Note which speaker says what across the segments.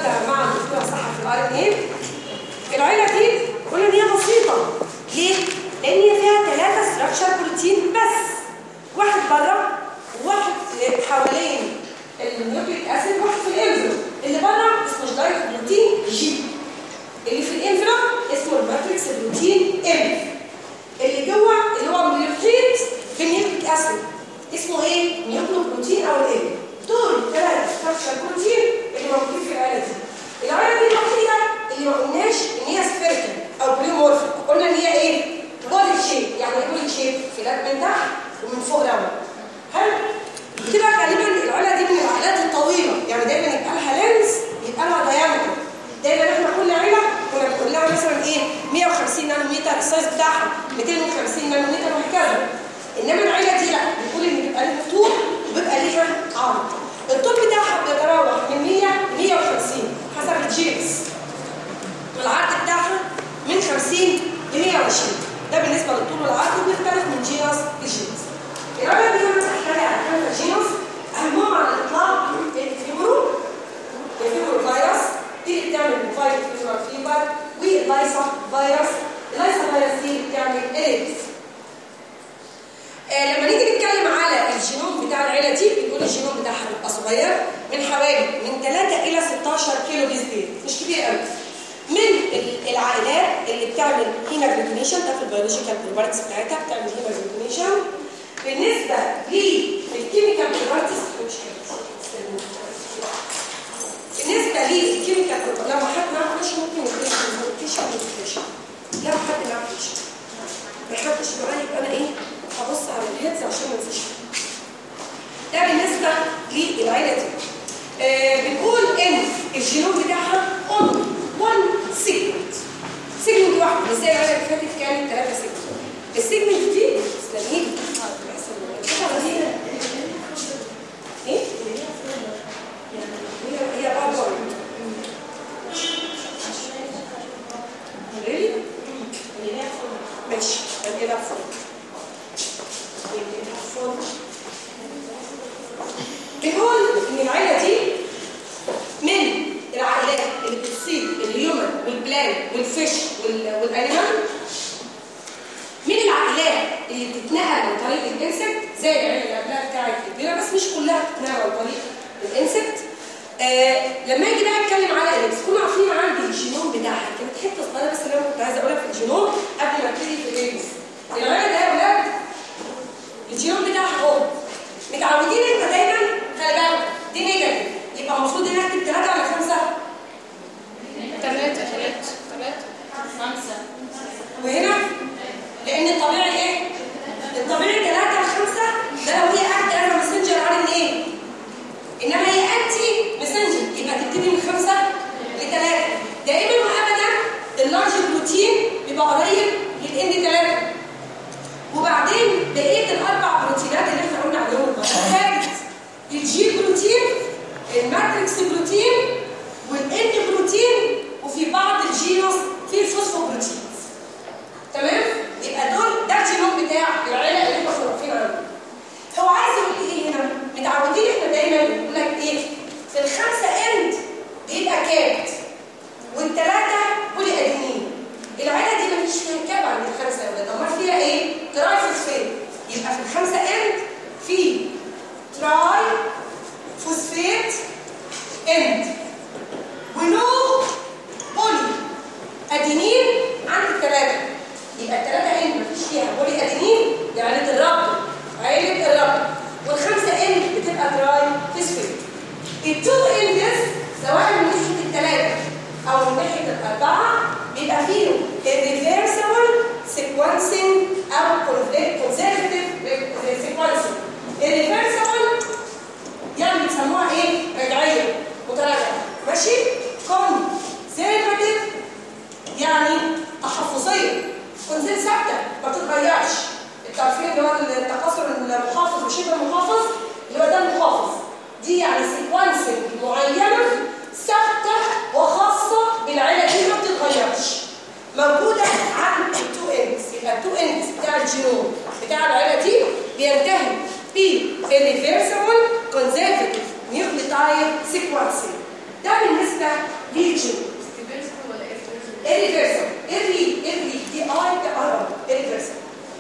Speaker 1: خدها مع الدكتوره صح في الار ان ايه العيله دي قلنا ان هي بسيطه ليه؟ لان هي فيها ثلاثه ستراكشر بروتين بس واحد بره وواحد حوالين النيوكليك اسيد وواحد في الانفلوب اللي بره اسمه دايركت بروتين جي اللي في الانفلوب اسمه الماتريكس بروتين ام اللي جوه اللي هو بيحيط بالنيوكليك اسيد اسمه ايه؟ نيوكليك بروتين او الام دول ثلاث ستراكشر بروتين اللي موجودين في العيله دي العيله دي الوحيده اللي ما قلناش ان هي سفيريكال او بليومورفيك قلنا ان هي ايه؟ بولي شيب يعني ايه بولي شيب؟ فلات من تحت ومن فوق الاول حلو؟ بتبقى غالبا العيله دي من العائلات الطويله يعني دايما يبقى لها لينز يبقى لها دايمتر دايما احنا كل عيله كنا بنقول لها مثلا ايه 150 نانومتر السايز بتاعها 250 نانومتر وهكذا انما العيله دي لا بنقول ان بيبقى لها طول وبيبقى ليها عرض الطول بتاعها بيتراوح من 100 ل 150 حسب الجينز والعرض بتاعها من 50 ل 120 ده بالنسبه للطول والعرض وبيختلف من جينس لجينس العيله دي انا هحكي على كام جينس اهمهم على الاطلاق الفيبرو الفيبرو فيروس دي اللي بتعمل فايروس فيبر فيبر واللايسا فيروس اللايسا فيروس دي اللي بتعمل ايدز آه لما نيجي نتكلم على الجينوم بتاع العيله دي بنقول الجينوم بتاعها بيبقى صغير من حوالي من 3 الى 16 كيلو بيز بيت مش كبير قوي من العائلات اللي بتعمل هيماجلوبينيشن ده في البيولوجيكال بروبرتيز بتاعتها بتعمل هيماجلوبينيشن بالنسبه للكيميكال بروبرتيز مش بالنسبه للكيميكال لو حد ما عرفش ممكن يكتشف يكتشف لو حد ما عرفش ما حدش معايا يبقى انا ايه هبص على الهيدز عشان ما انساش ده بالنسبه للعيله دي آه بنقول ان الجينوم بتاعها اون 1 سيجمنت سيجمنت واحد مش زي العيله اللي فاتت كانت 3 سيجمنت السيجمنت دي استنيني ايه؟ هي هي برضه ريلي؟ ماشي هنجيبها فوق بنقول ان العيله دي من العائلات اللي بتصيب الهيومن والبلان والفيش والانيمال من العائلات اللي بتتنقل عن طريق الانسكت زي العيله اللي قبلها بتاعت الكبيره بس مش كلها بتتنقل عن طريق الانسكت آه لما اجي بقى اتكلم على الانكس كنا عارفين عندي الجينوم بتاعها كانت حته صغيره بس اللي انا كنت عايزه اقولها في الجينوم قبل ما ابتدي في الانكس العيله ده يا ولاد الجينوم بتاعها هو متعودين انت دايما خلي بالك دي نيجاتيف يبقى المفروض ان اكتب 3 على 5
Speaker 2: ثلاثة ثلاثة ثلاثة خمسة
Speaker 1: وهنا لان الطبيعي ايه الطبيعي 3 على 5 ده لو هي اكت انا ماسنجر ار ان ايه انما هي انتي ماسنجر يبقى تبتدي من 5 ل 3 دائما وابدا اللارج بروتين بيبقى قريب للان 3 وبعدين بقيه الاربع بروتينات اللي احنا قلنا عليهم كانت الجي بروتين الماتريكس بروتين والان بروتين وفي بعض الجينوس في الفوسفوبروتين تمام يبقى دول ده الجينوم بتاع العيله اللي احنا واقفين عنها هو عايز يقول لي ايه هنا متعودين احنا دايما يقول لك ايه في الخمسه اند بيبقى كات والثلاثه بولي ادينين العيله دي مفيش فيها كاب عند الخمسه اولاد امال فيها ايه ترايفوسفيت يبقى في الخمسه اند في تراي فوسفيت اند ولو بولي ادينين عند الثلاثه يبقى الثلاثه اند مفيش فيها بولي ادينين يعني الربط عيله الربط والخمسه اند بتبقى تراي فوسفيت التو اندز سواء من ناحيه الثلاثه او من ناحيه الاربعه بيبقى فيهم الريفرسبل سيكونسنج او كونزرفتيف سيكونسنج الريفرسبل يعني بيسموها ايه رجعيه متراجعه ماشي كونزرفتيف يعني تحفظيه كونزرت ثابته ما بتتغيرش التعرفين اللي هو التكاثر المحافظ وشبه المحافظ اللي هو ده المحافظ دي يعني سيكونسنج معينه ثابته وخاصه بالعيله دي ما بتتغيرش موجوده عند التو اندز يبقى التو اندز بتاع الجينوم بتاع العيله دي بينتهي بالريفرسبل كونزرفتيف نيوكليوتايد سيكونسنج ده بالنسبه خمسه ليجن irreversible irri irri دي اي دي ار irreversible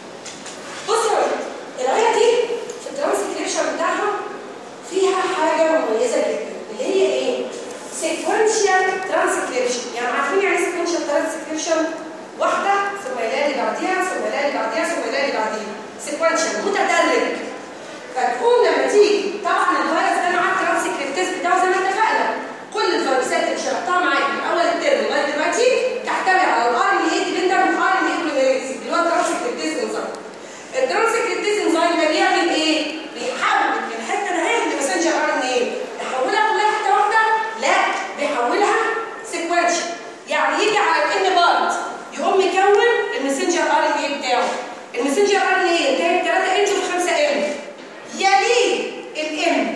Speaker 1: بصوا الآية دي في الترانسكريبشن بتاعها فيها حاجة مميزة جدا اللي هي ايه؟ sequential transcription يعني عارفين يعني ايه sequential transcription؟ واحدة ثم الآية اللي بعديها ثم الآية اللي بعديها ثم الآية اللي بعديها sequential متدرج فتقوم لما تيجي طبعا الفيروس ده مع الترانسكريبتيز بتاعه زي ما اتفقنا كل الفيروسات اللي شرحتها معاك من اول الترم لغايه دلوقتي تحتوي على الار ان اي ديبندنت ار ان اي بوليميريز اللي هو الترانسكريبتيز انزيم الترانسكريبتيز انزيم ده بيعمل ايه؟ بيحول الحته ده لمسنجر ار ان اي يحولها كلها حته واحده؟ لا بيحولها سيكونشال يعني يجي على الان بارت يقوم مكون المسنجر ار ان اي بتاعه المسنجر ار ان اي انتهت 3 انش و 5 ام يليه الام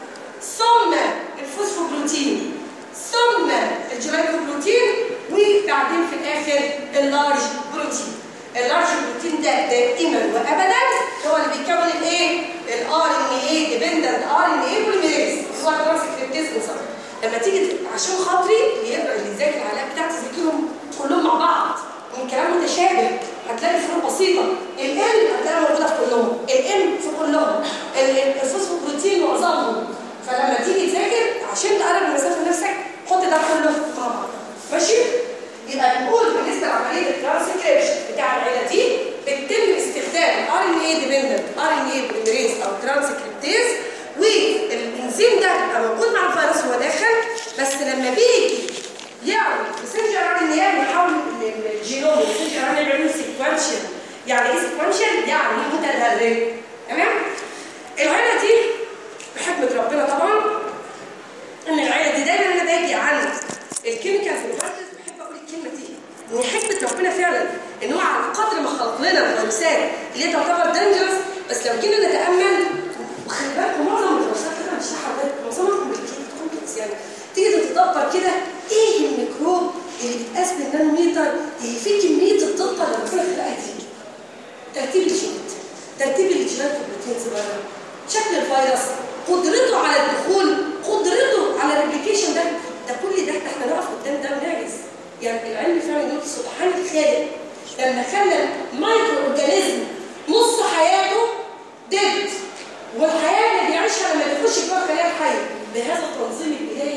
Speaker 1: ثم الفوسفوبروتين ثم الجلايكوبروتين وبعدين في الاخر اللارج بروتين اللارج بروتين ده دائما وابدا هو اللي بيكون الايه الار ان اي ديبندنت ار ان اي بوليميريز هو الترانسكريبتيز انزيم لما تيجي عشان خاطري اللي يقرا اللي يذاكر العلاقه بتاعتي يذاكرهم كلهم مع بعض من كلام متشابه هتلاقي فروق بسيطه ال هتلاقيها موجوده في كلهم الام في كلهم الفوسفوبروتين معظمهم فلما تيجي تذاكر عشان تقرب المسافه لنفسك حط ده كله مع بعض ماشي يبقى بنقول بالنسبه لعمليه الترانسكريبشن بتاع العيله دي بيتم استخدام ار ان اي ديبندنت ار ان اي بوليميريز او ترانسكريبتيز والانزيم ده بيبقى موجود مع الفيروس وهو داخل بس لما بيجي يعمل مسنجر ار ان اي بيحول الجينوم مسنجر ار ان اي بيعمل سيكونشال يعني ايه سيكونشال؟ يعني متدرج تمام؟ العيله دي بحكمه ربنا طبعا ان العيله دي دايما انا باجي عن الكيميكال بروبرتيز بحب اقول الكلمه دي ان حكمه ربنا فعلا ان هو على قدر ما خلق لنا الفيروسات اللي هي تعتبر دينجرس بس لو جينا نتامل وخلي بالكم معظم الفيروسات اللي انا بشرحها ده معظمها كومبلكس يعني تيجي تتدبر كده ايه الميكروب اللي بيتقاس بالنانوميتر اللي فيه كميه الدقه اللي ربنا خلقها دي ترتيب الجينات ترتيب الجينات بروتين صغيره شكل الفيروس قدرته على الدخول قدرته على الريبليكيشن ده ده كل ده احنا نقف قدام ده ونعجز يعني العلم فعلا يقول سبحان الخالق لما خلى المايكرو اورجانيزم نص حياته ديد والحياه اللي بيعيشها لما بيخش جوه الخلايا الحيه بهذا التنظيم الالهي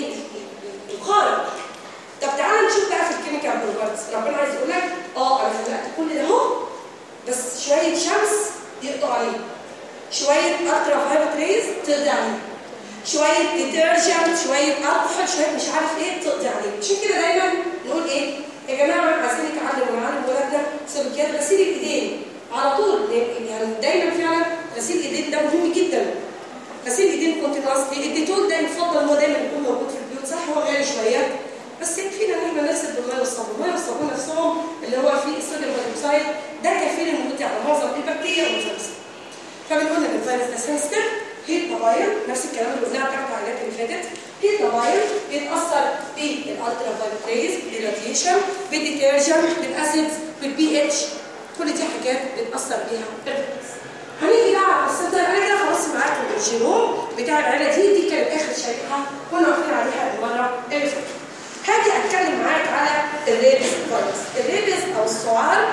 Speaker 1: الخارق طب تعالى نشوف بقى في الكيميكال بروبرتيز ربنا عايز يقول لك اه انا خلقت كل ده اهو بس شويه شمس يقطع عليه شويه الترا فايبر ريز تقضي عليه شويه ديترجنت شويه الكحول شويه مش عارف ايه تقضي عليه عشان كده دايما نقول ايه يا جماعه عايزين نتعلم ونعلم ولادنا سلوكيات غسيل الايدين على طول يعني دايما فعلا غسيل الايدين ده مهم جدا غسيل الايدين كونتينوسلي الديتول ده يفضل ان هو دايما يكون موجود في البيوت صح هو غالي شويه بس يكفينا ان احنا نغسل بالميه والصابون الميه والصابون نفسهم اللي هو فيه الصوديوم هيدروكسيد ده كفيل انه يقضي على معظم البكتيريا والفيروسات فبنقول ان الفيروس ده سنسيتيف هيت موبايل نفس الكلام اللي قلناه بتاعت الحاجات اللي فاتت هيت موبايل بيتاثر بالالترا فايبريز بالراديشن بالديترجنت بالاسيدز بالبي اتش كل دي حاجات بتاثر بيها الفيروس هنيجي بقى على السنتر انا كده خلاص معاكم الجينوم بتاع العيله دي دي كانت اخر شريحه كنا واقفين عليها المره اللي فاتت هاجي اتكلم معاك على الريبس فيروس الريبس او السعار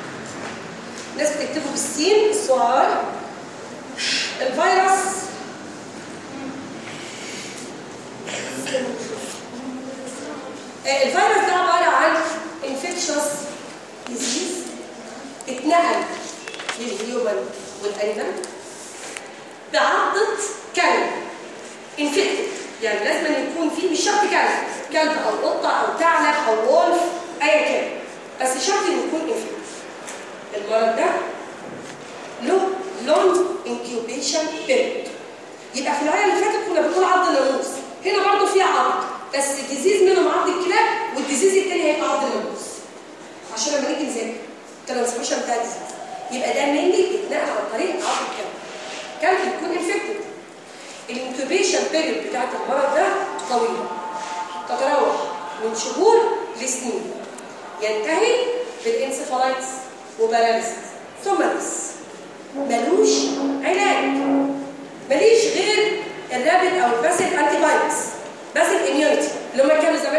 Speaker 1: ناس بتكتبه بالسين السعار الفيروس الفيروس ده عباره عن infectious disease اتنقل للهيومن والانيمال بعضة كلب انفكتد يعني لازم أن يكون فيه مش شرط كلب كلب او قطه او ثعلب او وولف ايا كان بس شرط انه يكون انفكتد المرض ده له لونج انكيوبيشن بيريود يبقى في الآية اللي فاتت كنا بنقول عض الناموس هنا برضه فيها عض بس الديزيز منهم عض الكلاب والديزيز التاني هيبقى عض الناموس عشان لما نيجي نذاكر الترانسميشن بتاع الديزيز يبقى ده مينلي بيتنقل عن طريق عض الكلب كلب يكون انفكتد الانكيوبيشن بيريود بتاعت المرض ده طويله تتراوح من شهور لسنين ينتهي بالانسفالايتس وباراليسيس ثم بس ملوش علاج ماليش غير الرابد او الباسيف انتي فايروس باسيف اميونيتي اللي هم كانوا زمان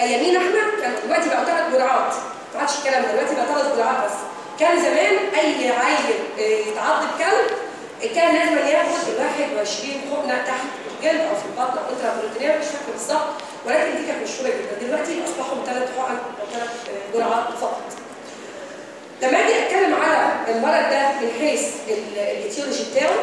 Speaker 1: ايامينا احنا كان دلوقتي بقى ثلاث جرعات ما عادش الكلام ده دلوقتي بقى ثلاث جرعات بس كان زمان اي عيل آه، يتعض بكلب كان لازم ياخد 21 حقنه تحت الجلد او في البطن او انترا مش فاكر بالظبط ولكن دي كانت مشهوره جدا دلوقتي اصبحوا ثلاث حقن او ثلاث جرعات فقط لما اجي اتكلم على المرض ده من حيث ال- الايتيولوجي بتاعه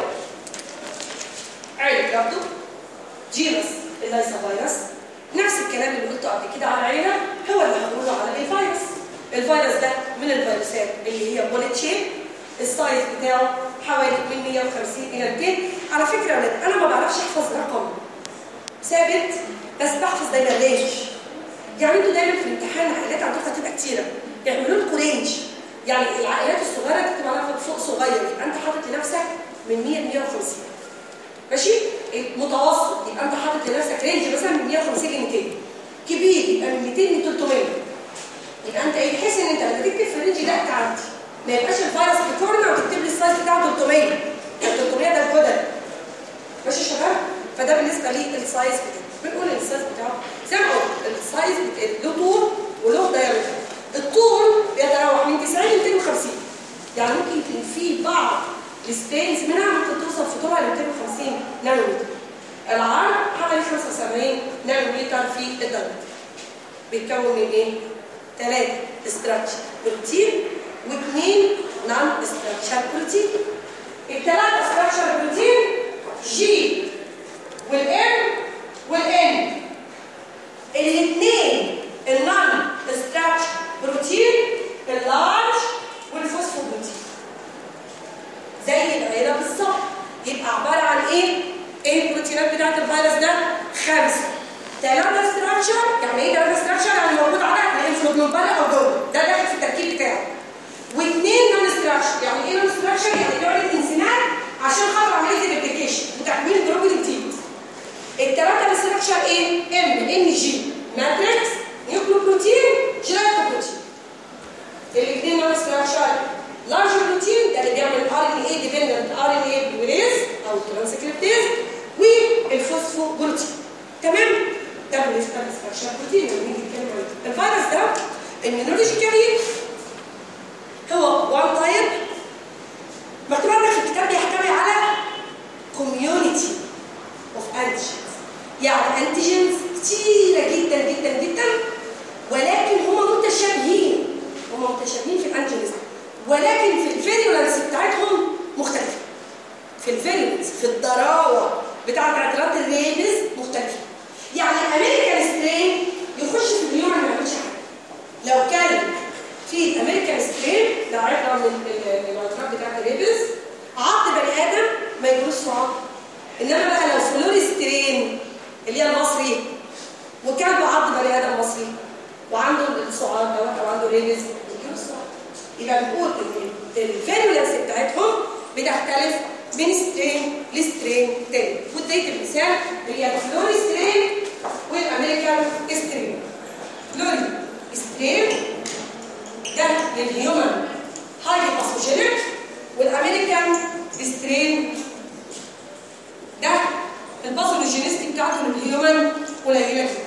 Speaker 1: عيله برضه جيروس اللايسا فيروس نفس الكلام اللي قلته قبل كده على عيله هو اللي هقوله على الفيروس الفيروس ده من الفيروسات اللي هي بوليت شيب السايز بتاعه حوالي من 150 الى 200 على فكره يا ولاد انا ما بعرفش احفظ رقم ثابت بس بحفظ دايما رينج يعني انتوا دايما في الامتحان العائلات عندكم هتبقى كتيره يعملوا لكم رينج يعني العائلات الصغيره تكتب عليها فوق صغير يبقى انت حاطط لنفسك من 100 ل 150 ماشي متوسط يبقى انت حاطط لنفسك رينج مثلا من 150 ل 200 كبير يبقى من 200 ل 300 يبقى انت ايه بحيث ان انت لما تكتب في الرينج ده تعدي ما يبقاش الفيروس في كورنر وتكتب لي السايز بتاعه 300 يعني 300 ده الهدى ماشي يا شباب فده بالنسبه لي السايز بتاعه بنقول السايز بتاعه زي ما قلت السايز بتاعه له طول وله دايمتر الطول بيتراوح من 90 ل 250 يعني ممكن يكون في بعض الستينز منها ممكن توصل في طولها ل 250 نانومتر العرض حوالي 75 نانومتر في الدايمتر بيتكون من ايه؟ ثلاثة استراكشر بروتين واثنين نون استراكشر بروتين الثلاثة استراكشر بروتين جي والام والان الاثنين النون استراكشر بروتين اللارج والفوسفوبروتين زي العيلة بالظبط يبقى عبارة عن ايه؟ ايه البروتينات بتاعت الفيروس ده؟ خمسة ثلاثة ستراكشر يعني ايه ثلاثة ستراكشر؟ يعني موجود على الانفلوب من بره او جوه ده داخل في التركيب بتاعه واثنين نون ستراكشر يعني ايه نون ستراكشر؟ يعني بيعمل انسناد عشان خاطر عملية الابليكيشن وتكوين الدروب الجديد الثلاثة ستراكشر ايه؟ ام ان جي ماتريكس نيوكلوبروتين جيلاتوبروتين الاثنين نون ستراكشر لارج بروتين ده اللي بيعمل ار ان اي ديبندنت ار ان اي بوليز او ترانسكريبتيز والفوسفوبروتين تمام ده بالنسبه للستراكشر بروتين اللي بنيجي نتكلم عنه الفيروس ده المينولوجيكالي هو وان تايب مكتوب عندك في الكتاب بيحتوي على كوميونتي اوف انتيجنز يعني انتيجنز كتيره جدا جدا جدا ولكن هم متشابهين هم متشابهين في الانتيجنز ولكن في الفيريولانس بتاعتهم مختلفه في الفيريولانس في الضراوه بتاعت اعتراض الريبز مختلفه يعني الامريكان سترين يخش في الهيومن ما يعملش حاجه لو كان في الامريكان سترين لو عرفنا من الاعتراض بتاعت الريبز عض بني ادم ما يجروش صعاب انما بقى لو فلوري سترين اللي هي المصري وكان بعض بني ادم مصري وعنده الصعاب دوت او عنده ريبز يجيله الصعاب يبقى بنقول ان الفيرولنس بتاعتهم بتختلف من سترين لسترين تاني واديت المثال اللي هي الفلوري سترين والامريكان سترين فلوري سترين ده للهيومن هاي باثوجينيك والامريكان سترين ده الباثوجينيستي بتاعته للهيومن قليله جدا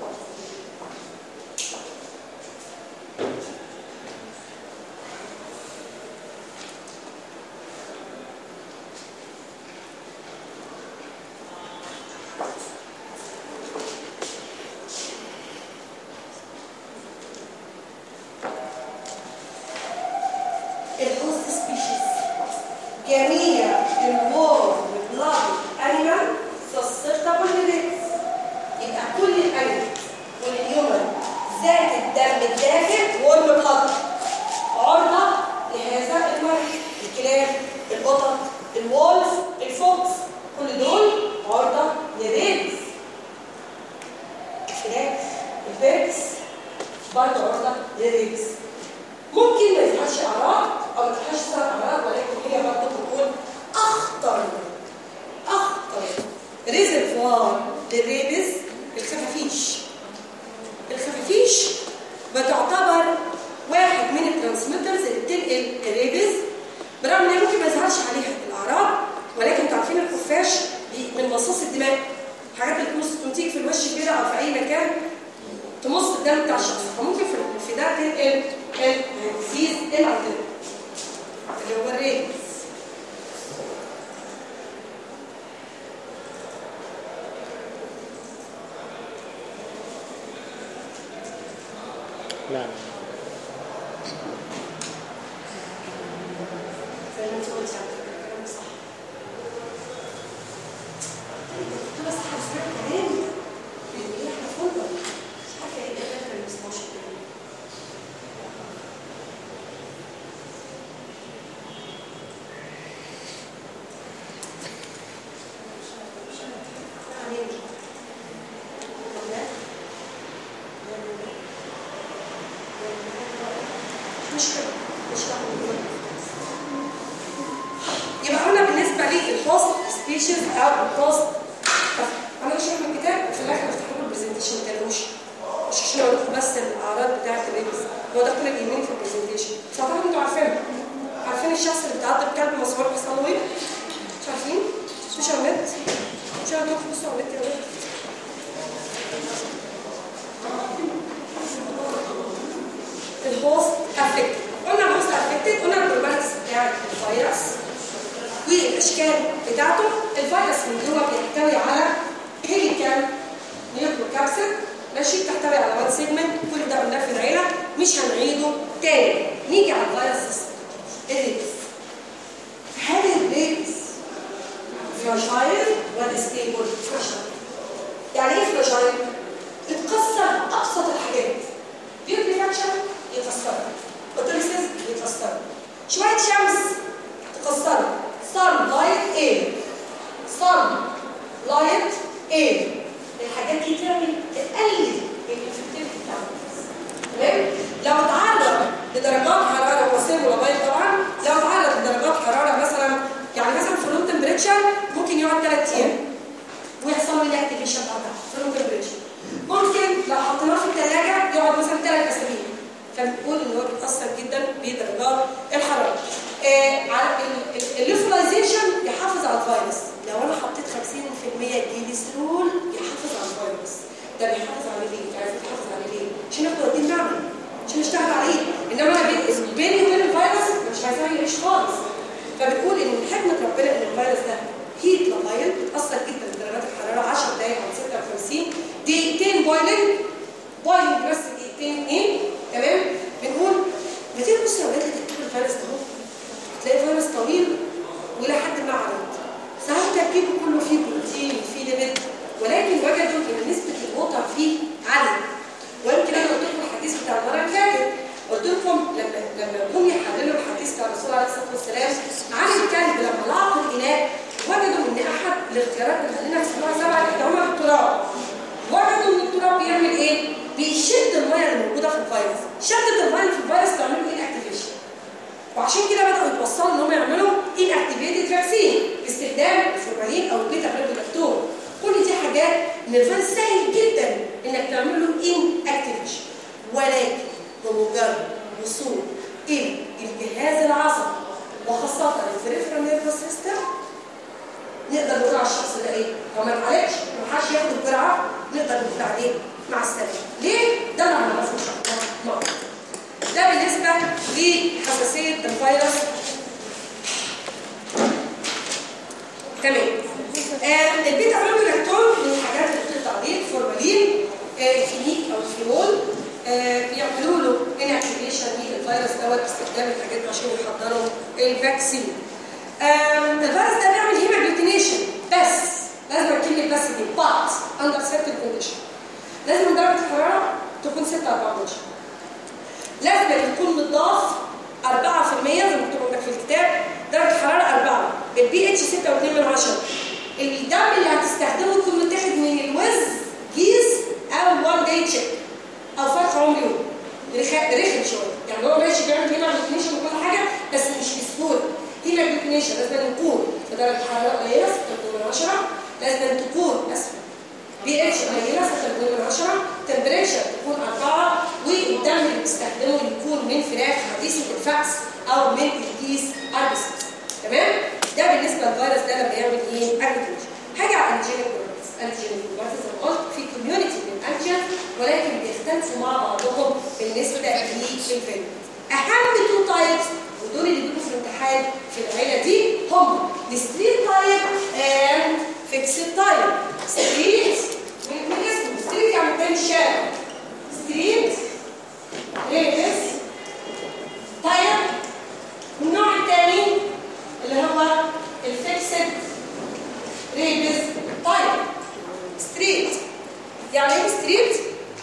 Speaker 1: الهوست سبيشيز جميع الوورم بلاد انيمال سسبتبل للريكس يبقى كل الانيمال والهيومن ذات الدم الدافئ وورم بلاد عرضه لهذا المرض الكلاب القطط الوولف الفوكس كل دول عرضه للريكس الكلاب البيركس برضه عرضه للريكس ممكن ما يظهرش اعراض او ما تظهرش ثلاث اعراض ولكن هي برضه بتكون اخطر اخطر ريزرفوار للريبز الخفافيش الخفافيش بتعتبر واحد من الترانسميترز اللي بتنقل الريبز برغم ان ممكن ما يظهرش عليها الاعراض ولكن انتوا عارفين الخفاش من مصاص الدماء حاجات اللي تمص تنتيج في الوش كده او في اي مكان تمص الدم الدم بتاع الشخص فممكن في في ده تنقل الديزيز الى عندنا اللي هو الريبس
Speaker 3: لا
Speaker 1: زي ما انت قلتي على فكره كلامك صح انت بس حاسه كلام اللي احنا فوضى مش عارفه ايه الدكاتره اللي ما بيسمعوش الكلام مشكلة مشكلة يبقى قلنا بالنسبة للهوست سبيشيز أو الهوست أنا بشرح من الكتاب وفي الآخر بفتح لكم البرزنتيشن ما تقلقوش مش عشان أقول لكم بس الأعراض بتاعة الريبس هو ده كل اللي يهمني في البرزنتيشن بس أعتقد أنتوا عارفينه عارفين الشخص اللي بتعض بكلب مسمار بيحصل له إيه؟ مش عارفين؟ مش على النت؟ مش على النت بصوا على النت يا ولاد الهوست افكتد قلنا الهوست افكتد قلنا البروبابيلتيز بتاع الفيروس والاشكال بتاعته الفيروس من جوه بيحتوي على هيليكال نيوكلو كابسيد ماشي بتحتوي على وان سيجمنت كل ده قلناه في العيله مش هنعيده تاني نيجي على الفيروس الريبس هل الريبس فراجايل ولا ستيبل فراجايل يعني ايه فراجايل؟ تتكسر ابسط الحاجات بيوتري فاكشن يكسرها اوتوريسيس يكسرها شويه شمس تكسرها صن لايت اير صن لايت اير الحاجات دي تعمل تقلل الافكتيفيتي بتاع الفيروس تمام لو اتعرض لدرجات حراره وسيم ولابايل طبعا لو اتعرض لدرجات حراره مثلا يعني مثلا في روم تمبريتشر ممكن يقعد 3 ايام ويحصل له الاكتيفيشن بتاعها في روم تمبريتشر ممكن لو حطيناه في الثلاجه يقعد مثلا 3 اسابيع فبنقول ان هو بيتاثر جدا بدرجات الحراره آه على الليفلايزيشن يحافظ على الفيروس لو انا حطيت 50% جليسرول يحافظ على الفيروس ده بيحافظ على ليه؟ عارف يحافظ على ليه؟ عشان ناخد وديه المعمل عشان نشتغل عليه انما انا بين- بيني وبين الفيروس مش عايزاه يعيش خالص فبتقول ان من حكمه ربنا ان الفيروس ده هيت لابايل بتاثر جدا بدرجات الحراره 10 دقائق او 56 دقيقتين بويلنج بويلنج بس دقيقتين اثنين تمام بنقول بتيجي تبص يا ولاد تكتب الفيروس ده اهو تلاقي فيروس طويل والى حد ما عرض صحيح تركيبه كله فيه بروتين فيه ليبيد ولكن وجدوا ان نسبه الوتر فيه عاليه ويمكن انا قلت لكم الحديث بتاع المره اللي فاتت قلت لكم لما لما هم يحللوا الحديث بتاع الرسول عليه الصلاه والسلام عن الكلب لما لعقوا الاناء وجدوا ان احد الاختيارات اللي خلينا نحسبوها سبعه اللي هم التراب وجدوا ان التراب بيعمل ايه؟ بيشد الميه اللي موجوده في الفيروس شدت الميه اللي في الفيروس تعمل له ايه اكتيفيشن وعشان كده بداوا يتوصلوا ان هم يعملوا ان اكتيفيتد فاكسين باستخدام الفورمالين او البيتا بلوكتور كل دي حاجات ان الفيروس سهل جدا انك تعمل له ان اكتيفيشن ولكن بمجرد وصول الى الجهاز العصبي وخاصه الفريفرال نيرفس سيستم نقدر نقول على الشخص ده ايه؟ لو ما اتعالجش ما حدش ياخد الجرعه نقدر نقول عليه مع السلامه. ليه؟ ده اللي هنعرفه ان شاء الله مرة. ده بالنسبه لحساسيه الفيروس تمام. آه البيتا بلوكيلاكتون من الحاجات اللي بتقطع عليه فورمالين آه فينيك او فينول آه بيعملوا له انكتيفيشن للفيروس دوت باستخدام الحاجات دي عشان يحضروا الفاكسين. آم، الفيروس ده بيعمل هيماجلوتينيشن بس لازم كلمه بس دي بات اندر سيرتن كونديشن لازم درجه الحراره تكون 6 14 لازم يكون مضاف 4% زي ما مكتوب عندك في الكتاب درجه الحراره 4 البي اتش 6.2 من 10 الدم اللي هتستخدمه يكون متاخد من الوز كيس او وان داي تشيك او فرخ عمري يوم رخ- رخم شويه يعني هو ماشي بيعمل هنا ديفينيشن وكل حاجه بس مش بسهوله هنا ديفينيشن لازم يكون في درجه حراره قليله 6.2 من 10 لازم تكون اسف بي اتش قليله 6.2 من 10 تمبريتشر تكون 4 والدم اللي بتستخدمه يكون من فراخ حديثه الفأس او من الكيس اربسس تمام ده بالنسبه للفيروس ده لما يعمل ايه اجريجيشن حاجه على الانجينيك بروبرتيز الانجينيك بروبرتيز زي ما قلت في كوميونتي من الانجين فانكشن ولكن بيختلفوا مع بعضهم بالنسبه للفيلم اهم تو تايبس ودول اللي بيجوا في الامتحان في العيله دي هم الستريت تايب اند فيكسد تايب ستريت من من اسمه ستريت يعني بين الشارع ستريت ريبس تايب والنوع الثاني اللي هو الفيكسد ريبس تايب ستريت يعني ايه ستريت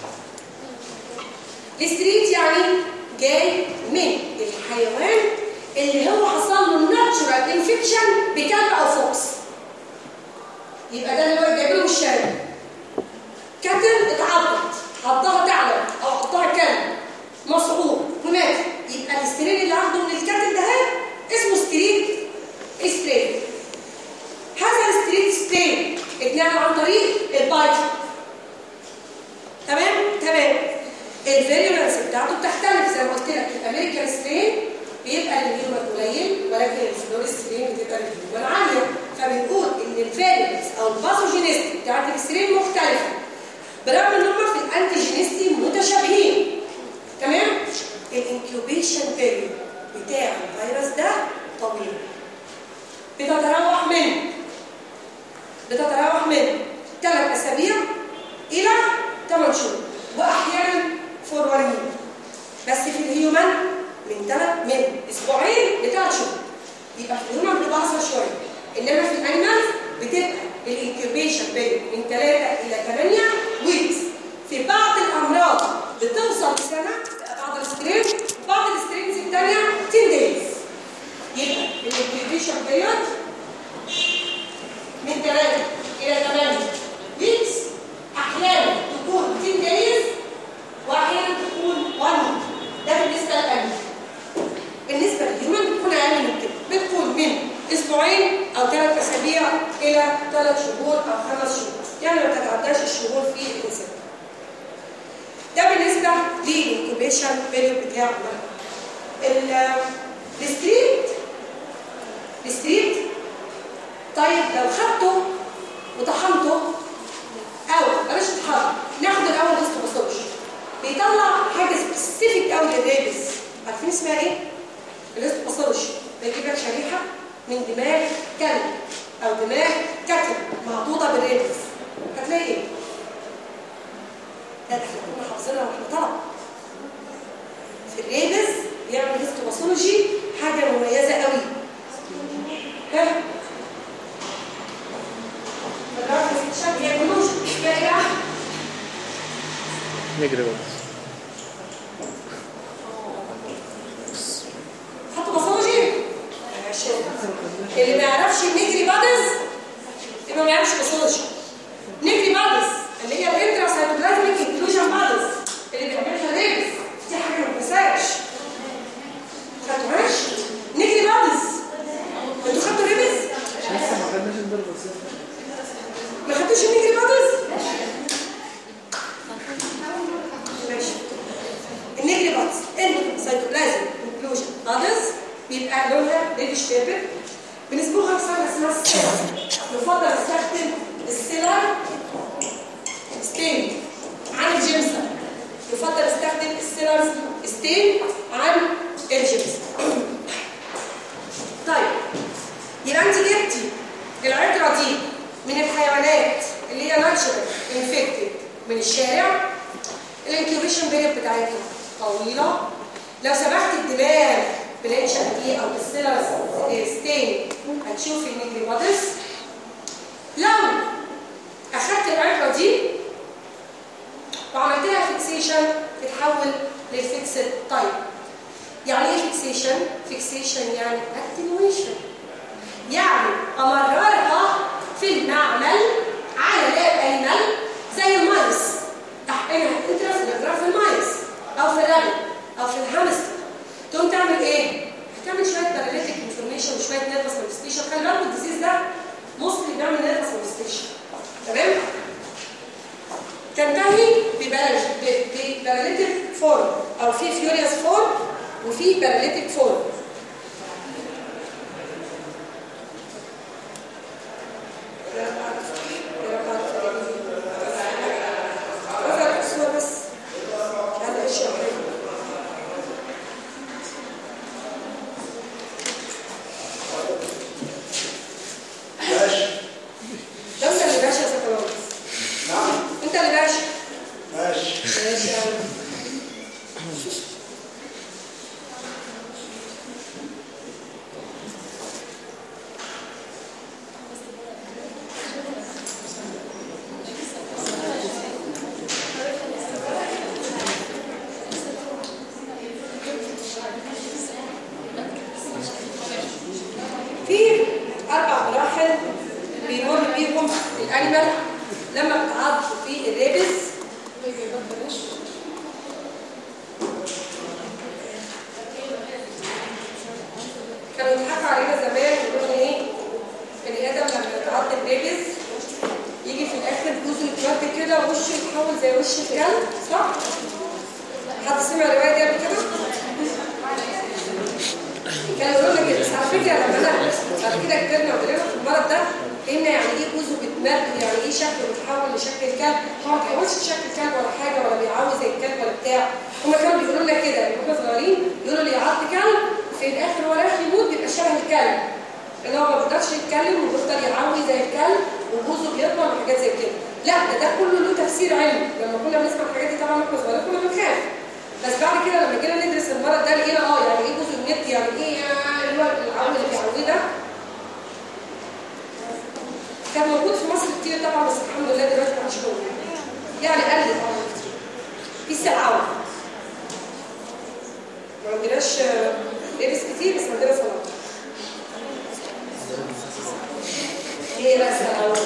Speaker 1: الستريت يعني جاي من الحيوان اللي هو حصل له ناتشورال انفكشن بكلب او فوكس يبقى ده اللي هو جايبه من الشارع كتل اتعضت عضها تعلم او عضها كلب مسعور ومات يبقى السترين اللي عنده من الكتل ده اسمه ستريت سترين هذا الستريت سترين اتنقل عن طريق البايت تمام تمام الفيريولانس بتاعته بتختلف زي ما قلت لك الامريكان سترين بيبقى الهيومن قليل ولكن الفلوريس سترين بتبقى الهيومن عاليه فبنقول ان الفيريولانس او الباثوجينيستي بتاعت السترين مختلفه برغم ان هم في الانتيجينيستي متشابهين تمام الانكيوبيشن بيريود بتاع الفيروس ده طويل بتتراوح من بتتراوح من 3 اسابيع الى 8 شهور واحيانا فور 1 بس في الهيومن من 3 من اسبوعين ل 3 شهور يبقى في الهيومن بتبقى اقصر شويه انما في الانيمال بتبقى الانكيوبيشن بيريود من 3 الى 8 ويكس في بعض الامراض بتوصل لسنه بعض السترين بعض السترينز الثانيه 10 دايز يبقى الانكيوبيشن بيريود من 3 الى 8 ويكس احيانا تكون 10 دايز واحيانا تكون 1 ده بالنسبه للانيمال بالنسبه للهيومن بتكون اقل من كده بتكون من اسبوعين او ثلاث اسابيع الى ثلاث شهور او خمس شهور يعني ما تتعداش الشهور في الانسان ده بالنسبه للانكوبيشن بيريود بتاع الستريت الستريت طيب لو خدته وطحنته او بلاش تطحنه ناخد الاول هيستوباثولوجي بيطلع حاجه سبيسيفيك قوي للريبس عارفين اسمها ايه؟ الهيستوباثولوجي بيجيب لك شريحه من دماغ كلب او دماغ كتل محطوطه بالريبس هتلاقي ايه؟ لا ده احنا كنا حافظينها واحنا طلب في الريبس بيعمل هيستوباثولوجي حاجه مميزه قوي ها؟ بالرغم من الشكل يعملوش تلاقي بقى
Speaker 3: نجري بس
Speaker 1: حطوا باثولوجي ماشي. اللي ما يعرفش النجري بادز يبقى ما يعرفش باثولوجي نجري بادز اللي هي الانترا سايتوبلازميك انكلوجن بادز اللي بيعملها الريبس دي حاجه ما تنساش خدتوهاش نجري بادز انتوا خدتوا ريبس
Speaker 3: لسه ما خدناش الضربه
Speaker 1: ما خدتوش النجري بادز ماشي النجري بادز انترا سايتوبلازم انكلوجن بادز بيبقى لونها ريدش بيبر بنسبوها بصيغه اسمها السيلر يفضل استخدم السيلر ستين عن الجيمسون يفضل استخدم السيلر ستين عن الجيمسون طيب يبقى انت جبتي العطره دي من الحيوانات اللي هي ناتشورال انفكتد من الشارع الانكيوبيشن بيريد بتاعتها طويله لو سمحت الدماغ بالاتش اي او بالسيلر ستين هتشوفي النيجريماتس لو اخدت العطره دي وعملت لها فيكسيشن تتحول للفيكسد تايب يعني ايه فيكسيشن فيكسيشن يعني اتنويشن يعني امررها في المعمل على الانيمال زي المايس تحقنها الانترس اللي في المايس او في الرابط او في الهامستر تقوم تعمل ايه هتعمل شويه باراليتيك انفورميشن وشويه نيرفس مانيفستيشن خلي بالك الديزيز ده موستلي بيعمل نيرفس مانيفستيشن تمام تنتهي بباراليتيك فورم او في فيوريوس فورم وفي باراليتيك فورم لما بتعض في الريبس كانوا يضحكوا علينا زمان يقولوا ايه بني ادم لما يتعض الريبس يجي في الاخر جوزه يتمد كده ووشه يتحول زي وش الكلب صح؟ حد سمع الروايه دي قبل كده؟ كانوا يقولوا لنا كده بس على فكره لما انا بعد كده كبرنا وطلعنا في المرض ده فهمنا يعني ايه جوزه بيتمد ويعني ايه شكله بيتحول لشكل الكلب هو ما بيحاولش شكل الكلب ولا حاجه ولا بيعوز زي الكلب ولا بتاع هما كانوا بيقولوا لنا كده لما كنا صغيرين يقولوا لي يعض كلب في الاخر هو رايح يموت بيبقى شبه الكلب ان هو ما بيقدرش يتكلم وبيفضل يعوي زي الكلب وجوزه بيطلع وحاجات زي كده لا ده ده كله له تفسير علمي لما كنا بنسمع الحاجات دي طبعا واحنا صغيرين كنا بنخاف بس بعد كده لما جينا ندرس المرض ده لقينا اه يعني ايه جزء النت يعني ايه اللي هو العون اللي بيعويه ده كان موجود في مصر كتير طبعا بس الحمد لله دلوقتي ما عادش موجود يعني قل طبعا كتير في السلعوه ما عندناش آه، لبس كتير بس عندنا صلاه ايه بقى السلعوه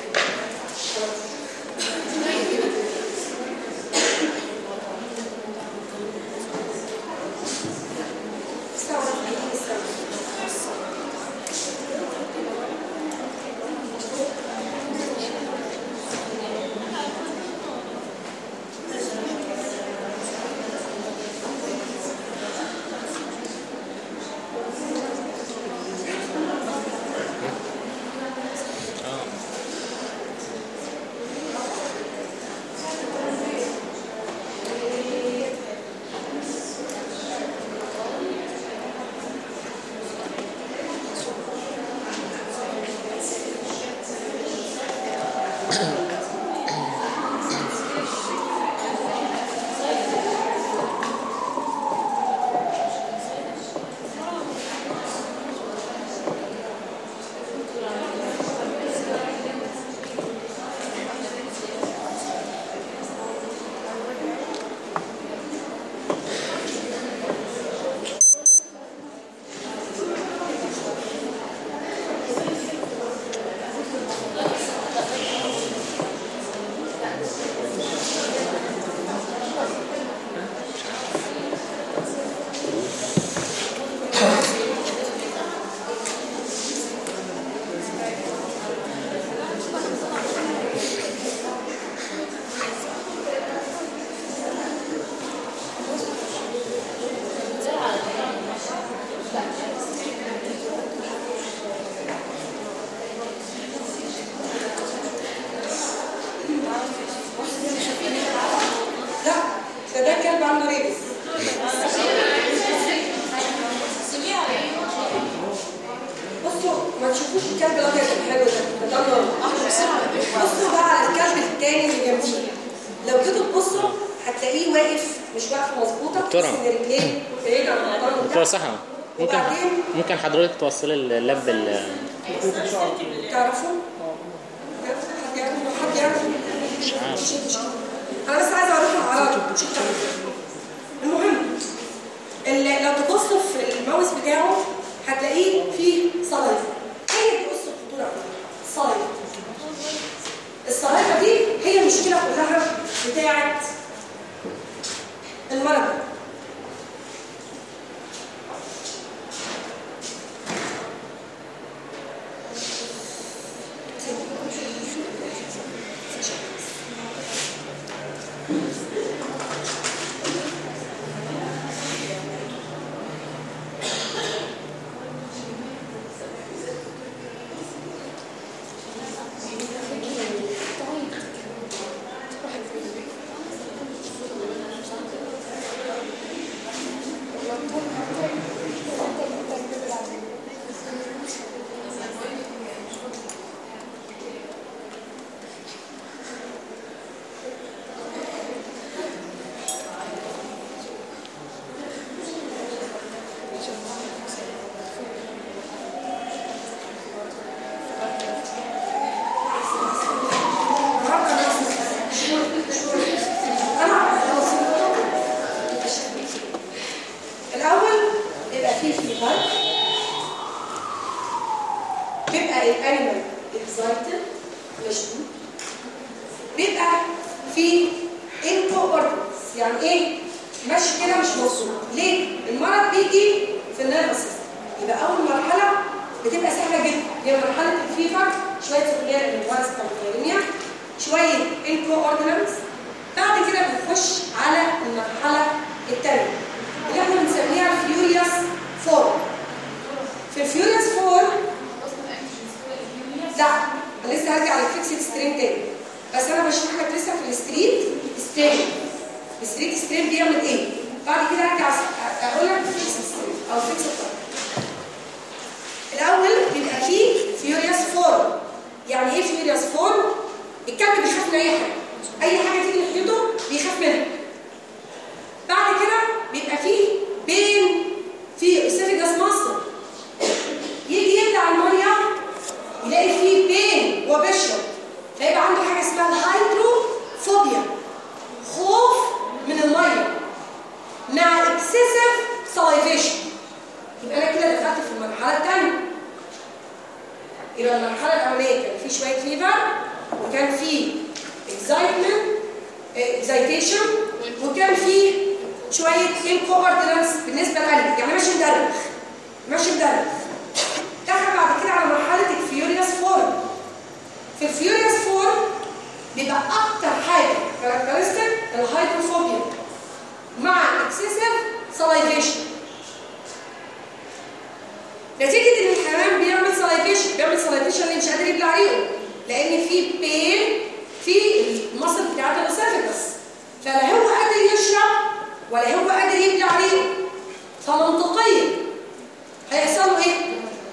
Speaker 1: لا ده ده كلب عنده ريبس بصوا ما تشوفوش الكلب الابيض الحلو ده ده ده نور. بصوا بقى على الكلب التاني اللي جنبيه لو جيتوا تبصوا هتلاقيه واقف مش واقفه مظبوطه
Speaker 3: دكتورة.
Speaker 1: تحس ان رجليه بعيد عن القطار
Speaker 3: دكتور صحة ممكن
Speaker 1: وبعدين
Speaker 3: ممكن حضرتك توصلي اللاب بال
Speaker 1: تعرفوا؟ حد يعرف حد يعرف
Speaker 3: مش عارف
Speaker 1: مش مشكلة. انا بس عايزه اوريكم اعراضه مش أكتر. المهم اللي لو تبصوا في الماوس بتاعه هتلاقيه فيه صلايف هي دي قصه الخطوره صلايف الصلايفه دي هي المشكله كلها بتاعه المرض ده. في incoordinates يعني ايه ماشي كده مش مظبوط ليه المرض بيجي في النيرفس سيستم يبقى اول مرحله بتبقى سهله جدا هي مرحله الفيفر شويه سكريات الفيروس كالفيرينيا شويه incoordinates بعد كده بنخش على المرحله الثانيه اللي احنا بنسميها الفيوريوس فور في الفيوريوس فور لا انا لسه هرجع للفيكسد سترين تاني بس انا بشرح لك لسه في الستريت سترين الستريت سترين بيعمل ايه بعد كده هرجع أس- اقول لك الفيكسد سترين او الفيكسد فور الاول بيبقى فيه فيوريوس فور يعني ايه فيوريوس فور الكلب بيخاف من اي حاجه اي حاجه تيجي ناحيته بيخاف منها بعد كده بيبقى فيه بين في اسيفيجاس مصر يجي يبلع الميه يلاقي فيه بين وهو بيشرب فيبقى عنده حاجه اسمها الهيدروفوبيا خوف من الميه مع اكسسيف سلايفيشن يبقى انا كده دخلت في المرحله الثانيه يبقى المرحله الاولانيه كان في شويه فيفر وكان في اكزايتمنت اكزايتيشن وكان في شويه انكوردنس بالنسبه للقلب يعني ماشي مدرخ ماشي مدرخ دخل بعد كده على مرحله الفيوريوس فورم في الفيوريوس فورم بيبقى اكتر حاجه كاركترستيك الهيدروفوبيا مع اكسسيف سلايفيشن نتيجه ان الحمام بيعمل سلايفيشن بيعمل سلايفيشن اللي مش قادر يبلع ريقه لان في بين في المصل بتاعت الاسافيجس فلا هو قادر يشرب ولا هو قادر يبلع ريقه فمنطقيا هيحصل له ايه؟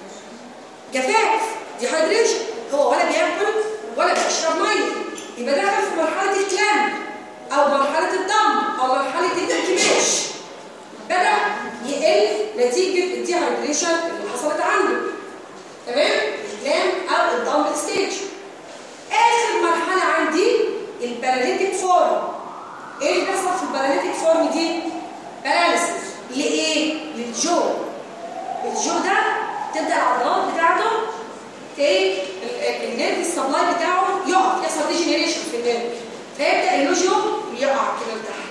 Speaker 1: جفاف ديهايدريشن هو ولا بياكل ولا بيشرب ميه يبقى دخل في مرحله الكلام او مرحله الدم او مرحله الانكماش بدا يقل نتيجه الديهايدريشن اللي حصلت عنده تمام الكلام او الدم ستيج اخر مرحله عندي الباراليتيك فورم ايه اللي بيحصل في الباراليتيك فورم دي باراليسيس لايه للجو الجو ده تبدا العضلات بتاعته ايه النيرف السبلاي بتاعه يقف يحصل ديجنريشن في النيرف فيبدا اللوجو يقع كده لتحت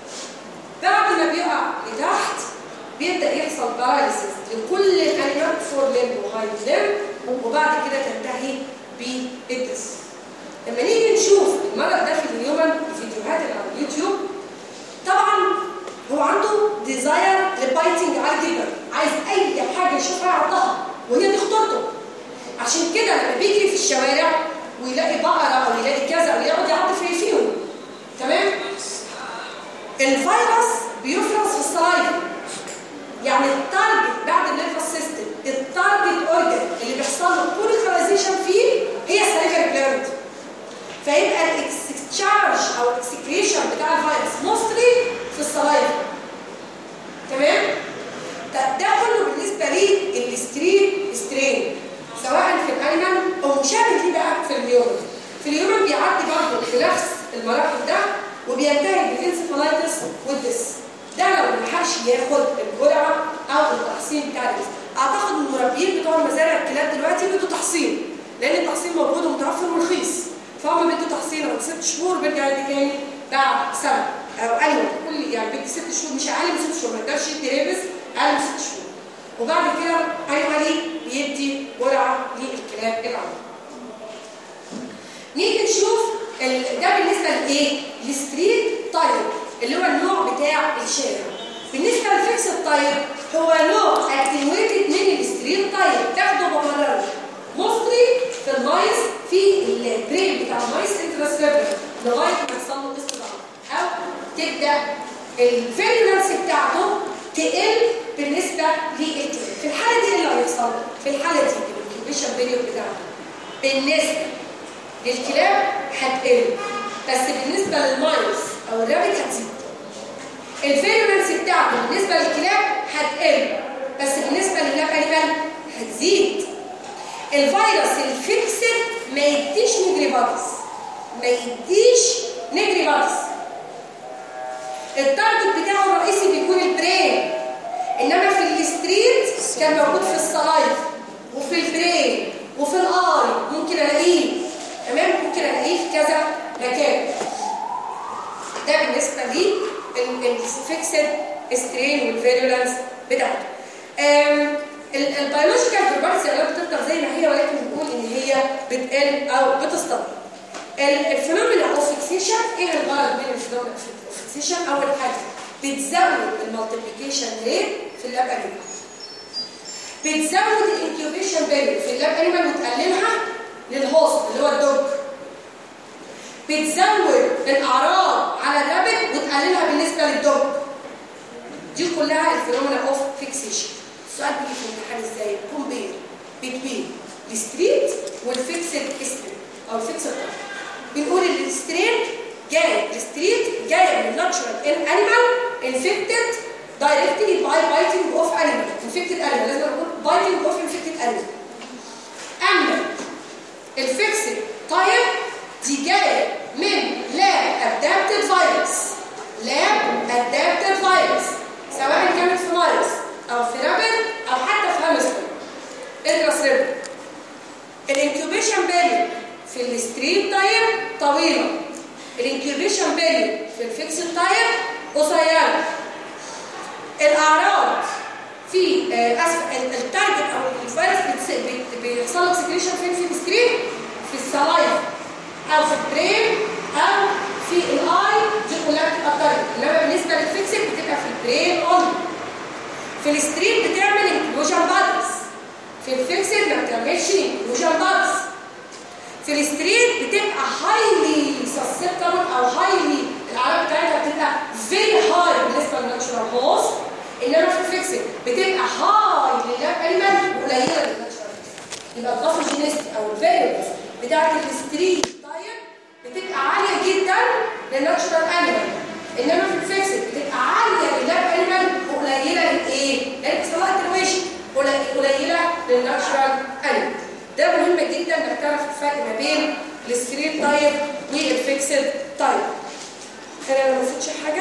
Speaker 1: بعد ما بيقع لتحت بيبدا يحصل باراليسيس لكل الانيمال فور ليمب وهاي ليمب وبعد كده تنتهي بالدس لما نيجي نشوف المرض ده في الهيومن الفيديوهات اللي على اليوتيوب طبعا هو عنده ديزاير لبايتنج عالي جدا عايز اي حاجه يشوفها يعضها وهي دي خطورته عشان كده لما بيجري في الشوارع ويلاقي بقره او يلاقي كذا او يقعد يعض في فيهم تمام الفيروس بيفرز في السلايف يعني التارجت بعد النيرفس سيستم التارجت اورجن اللي بيحصل له بوليكرايزيشن فيه هي السليفري جلاند فيبقى الاكستشارج او الاكسكريشن بتاع الفيروس موستلي في السلايف تمام ده, ده كله بالنسبه لي الستريت سترين سواء في الانيمال او مشابه ليه بقى في الهيومن في الهيومن بيعدي برضه في نفس المراحل ده وبينتهي بالانسفالايتس والدس ده لو ما لحقش ياخد الجرعه او التحصين بتاع الدس اعتقد ان المربيين بتوع مزارع الكلاب دلوقتي بيدوا تحصين لان التحصين موجود ومتوفر ورخيص فهم بيدوا تحصين او ست شهور بيرجع يدي تاني بعد سنه او ايوه كل يعني بيدي ست شهور مش اقل من ست شهور ما يقدرش يدي ريبس اقل من ست شهور وبعد كده ايوه ليه بيدي جرعه للكلاب العمر نيجي نشوف ال... ده بالنسبه لايه؟ للستريت تاير اللي هو النوع بتاع الشارع. بالنسبه للفيكس التاير هو نوع اتنويتد من الستريت تاير تاخده وبمرره. موستلي في المايس في البرين بتاع المايس انتراسفيربل لغايه ما يحصل له استضعاف او تبدا الفيرولانس بتاعته تقل بالنسبه للكلاب. في الحاله دي ايه اللي هيحصل؟ في الحاله دي الانكيوبيشن بيريود بتاعته بالنسبه للكلاب هتقل بس بالنسبة للمايس أو الرابط هتزيد الفيرمنس بتاعته بالنسبة للكلاب هتقل بس بالنسبة لللاب أنيمال هتزيد الفيروس الفيكسد ما يديش نجري بادز ما يديش نجري بادز التارجت بتاعه الرئيسي بيكون البرين انما في الستريت كان موجود في السلايف وفي البرين وفي الاي ممكن الاقيه تمام ممكن الاقيه في كذا مكان ده بالنسبه لي الفيكسد سترين والفيرولانس بتاعته البيولوجيكال بروبرتيز اللي بتفضل زي ما هي ولكن بنقول ان هي بتقل او بتستمر الفينومينا اوف فيكسيشن ايه الغرض من الفينومينا اوف فيكسيشن اول حاجه بتزود المالتيبيكيشن ريت في اللاب انيمال بتزود الانكيوبيشن بيريود في اللاب انيمال وتقللها للهوست اللي هو الدوج بتزود الاعراض على الرابط وتقللها بالنسبه للدوج دي كلها الفينومينا اوف فيكسيشن السؤال بيجي في الامتحان ازاي كومبير بين الستريت والفيكسد ستريت او الفيكسد بنقول ان الستريت جاي الستريت جاي من ناتشورال انيمال انفكتد دايركتلي باي بايتنج اوف انيمال انفكتد انيمال لازم نقول بايتنج اوف انفكتد انيمال اما الفيكسد تايب دي جايه من لاب ادابتد فيروس لاب ادابتد فيروس سواء كانت في فيروس او في رابد او حتى في هامستر الراسرب الانكيوبيشن بيريود في الستريم تايب طويله الانكيوبيشن بيريود في الفيكس تايب قصيره الاعراض في آه، اسف التارجت او الفيروس بيحصل له سكريشن فين في الستريم في السلايف او في البرين او في الاي دي كلها بتبقى التارجت انما بالنسبه للفيكسد بتبقى في البرين اونلي في الستريم بتعمل انكلوجن بادز في الفيكسد ما بتعملش انكلوجن بادز في الستريت بتبقى هايلي سسبتبل او هايلي الاعراض بتاعتها بتبقى فيري هاي بالنسبه للناتشورال هوست انما في الفيكسد بتبقى هاي للاب انيمال وقليله للناتشورال يبقى الباثوجينيستي او الفيريبلز بتاعت الستريت تايب بتبقى عاليه جدا للناتشورال انيمال انما في الفيكسد بتبقى عاليه للاب انيمال وقليله للايه؟ لان بيحصل لها اتنويشن قليله للناتشورال انيمال ده مهم جدا انك تعرف الفرق ما بين السكرين تايب والفيكسد تايب انا ما نسيتش حاجه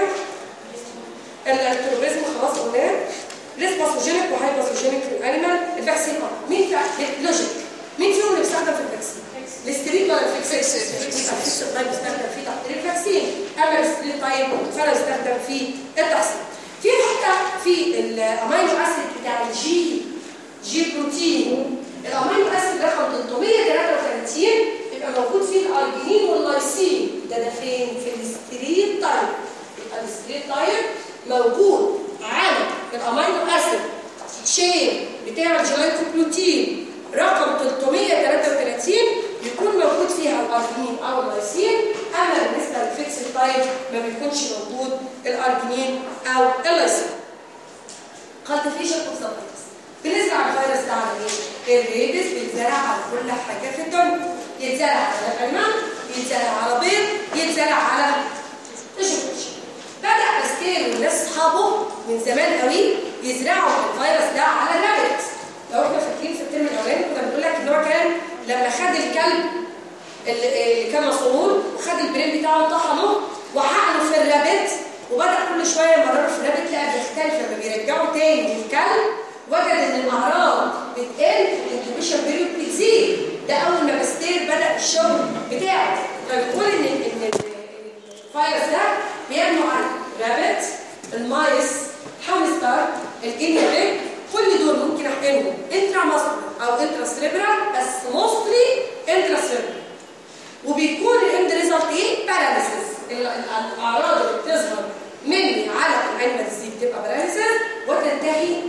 Speaker 1: التروبيزم خلاص قلناه ليس باثوجينيك وهاي باثوجينيك في الانيمال الفاكسين اه مين فا- لوجيك مين فيهم اللي بيستخدم في الفاكسين الستريت ولا الفيكسد الفيكسد تايب بيستخدم في تحضير الفاكسين اما الستريت تايب فلا يستخدم في التحصين في حته في الامينو اسيد بتاع الجي جي بروتين الامينو اسيد رقم 333 يبقى موجود فيه الارجينين واللايسين ده ده فين في الستريت تايب يبقى الستريت تايب موجود على الامينو اسيد تشين بتاع الجلايكوبروتين رقم 333 يكون موجود فيها الارجينين او اللايسين اما بالنسبه للفيكس تايب ما بيكونش موجود الارجينين او اللايسين cultivation of the virus بالنسبه على الفيروس ده على ايه؟ الريبس بيتزرع على كل حاجه في الدنيا يتزرع على الحيوان يتزرع على بيض يتزرع على الجمهور بدأ باستير والناس اصحابه من زمان قوي يزرعوا الفيروس ده على الرابت لو احنا فاكرين في الترم الاولاني كنا بنقول لك ان هو كان لما خد الكلب اللي اللي كان مسرور وخد البريم بتاعه طحنه وحقنه في الرابت وبدأ كل شويه يمرره في الرابت لقى بيختلف لما بيرجعه تاني للكلب وجد ان الاعراض بتقل والانكيوبيشن بيريود بتزيد ده اول ما باستير بدأ الشغل بتاعه فبتقول ان ان الفيروس ده بينمو على الرابت المايس الهامستر الجينيا بيج كل دول ممكن احقنهم انترا ماسكولار او انترا سريبرال بس موستلي انترا سريبرال وبيكون الاند ريزلت ايه؟ باراليسيس الاعراض اللي بتظهر مني على الانيمالز دي بتبقى باراليسيس وتنتهي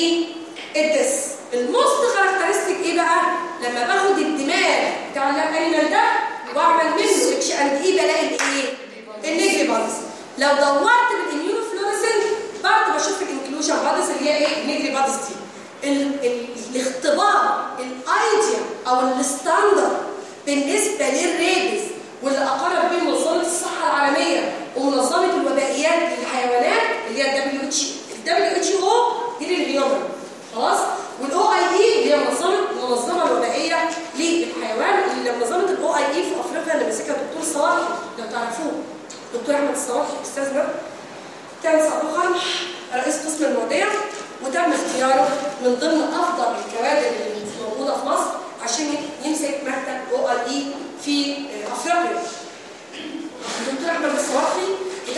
Speaker 1: بالدس الموست كاركترستيك ايه بقى؟ لما باخد الدماغ بتاع الانيمال ده واعمل منه اتش اند اي بلاقي الايه؟ النيجري بادز لو دورت بالاميونو فلوريسنت برضه بشوف الانكلوجن بادز اللي هي ايه؟ النيجري بادز دي ال- ال- الاختبار الايديا او الستاندرد بالنسبه للريبز واللي اقرب بين منظمه الصحه العالميه ومنظمه الوبائيات للحيوانات اللي هي الدبليو اتش الدبليو اتش او دي للهيومن خلاص والاو اي اي اللي هي منظمه المنظمه الوبائيه للحيوان اللي منظمه الاو اي اي في افريقيا اللي ماسكها الدكتور صلاحي لو تعرفوه دكتور احمد الصلاحي استاذنا كان سابقا رئيس قسم المواضيع وتم اختياره من ضمن افضل الكوادر اللي موجوده في مصر عشان يمسك مكتب او اي في افريقيا الدكتور احمد الصواحي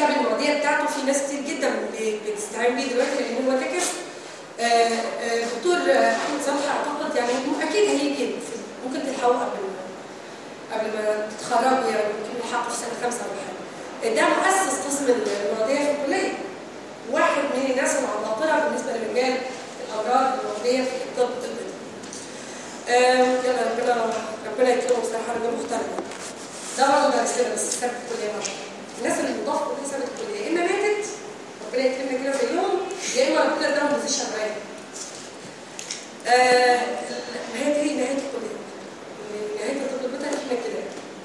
Speaker 1: اتخرجوا يعني يمكن يلحقوا في سنه خمسه ولا حاجه ده مؤسس قسم المواضيع في الكليه واحد من الناس العباقره بالنسبه لمجال الامراض المواضيع في الطب الطبي آم، يلا ربنا ربنا يكرمه بصراحه راجل محترم ده برضه درس لنا بس ساب الكليه برضه الناس اللي مضافه كليه سابت الكليه يا اما ماتت ربنا يكرمنا كده زيهم يا اما ربنا اداهم بوزيشن رايق آه، نهايه ايه نهايه الكليه نهايه الطب البيطري احنا كده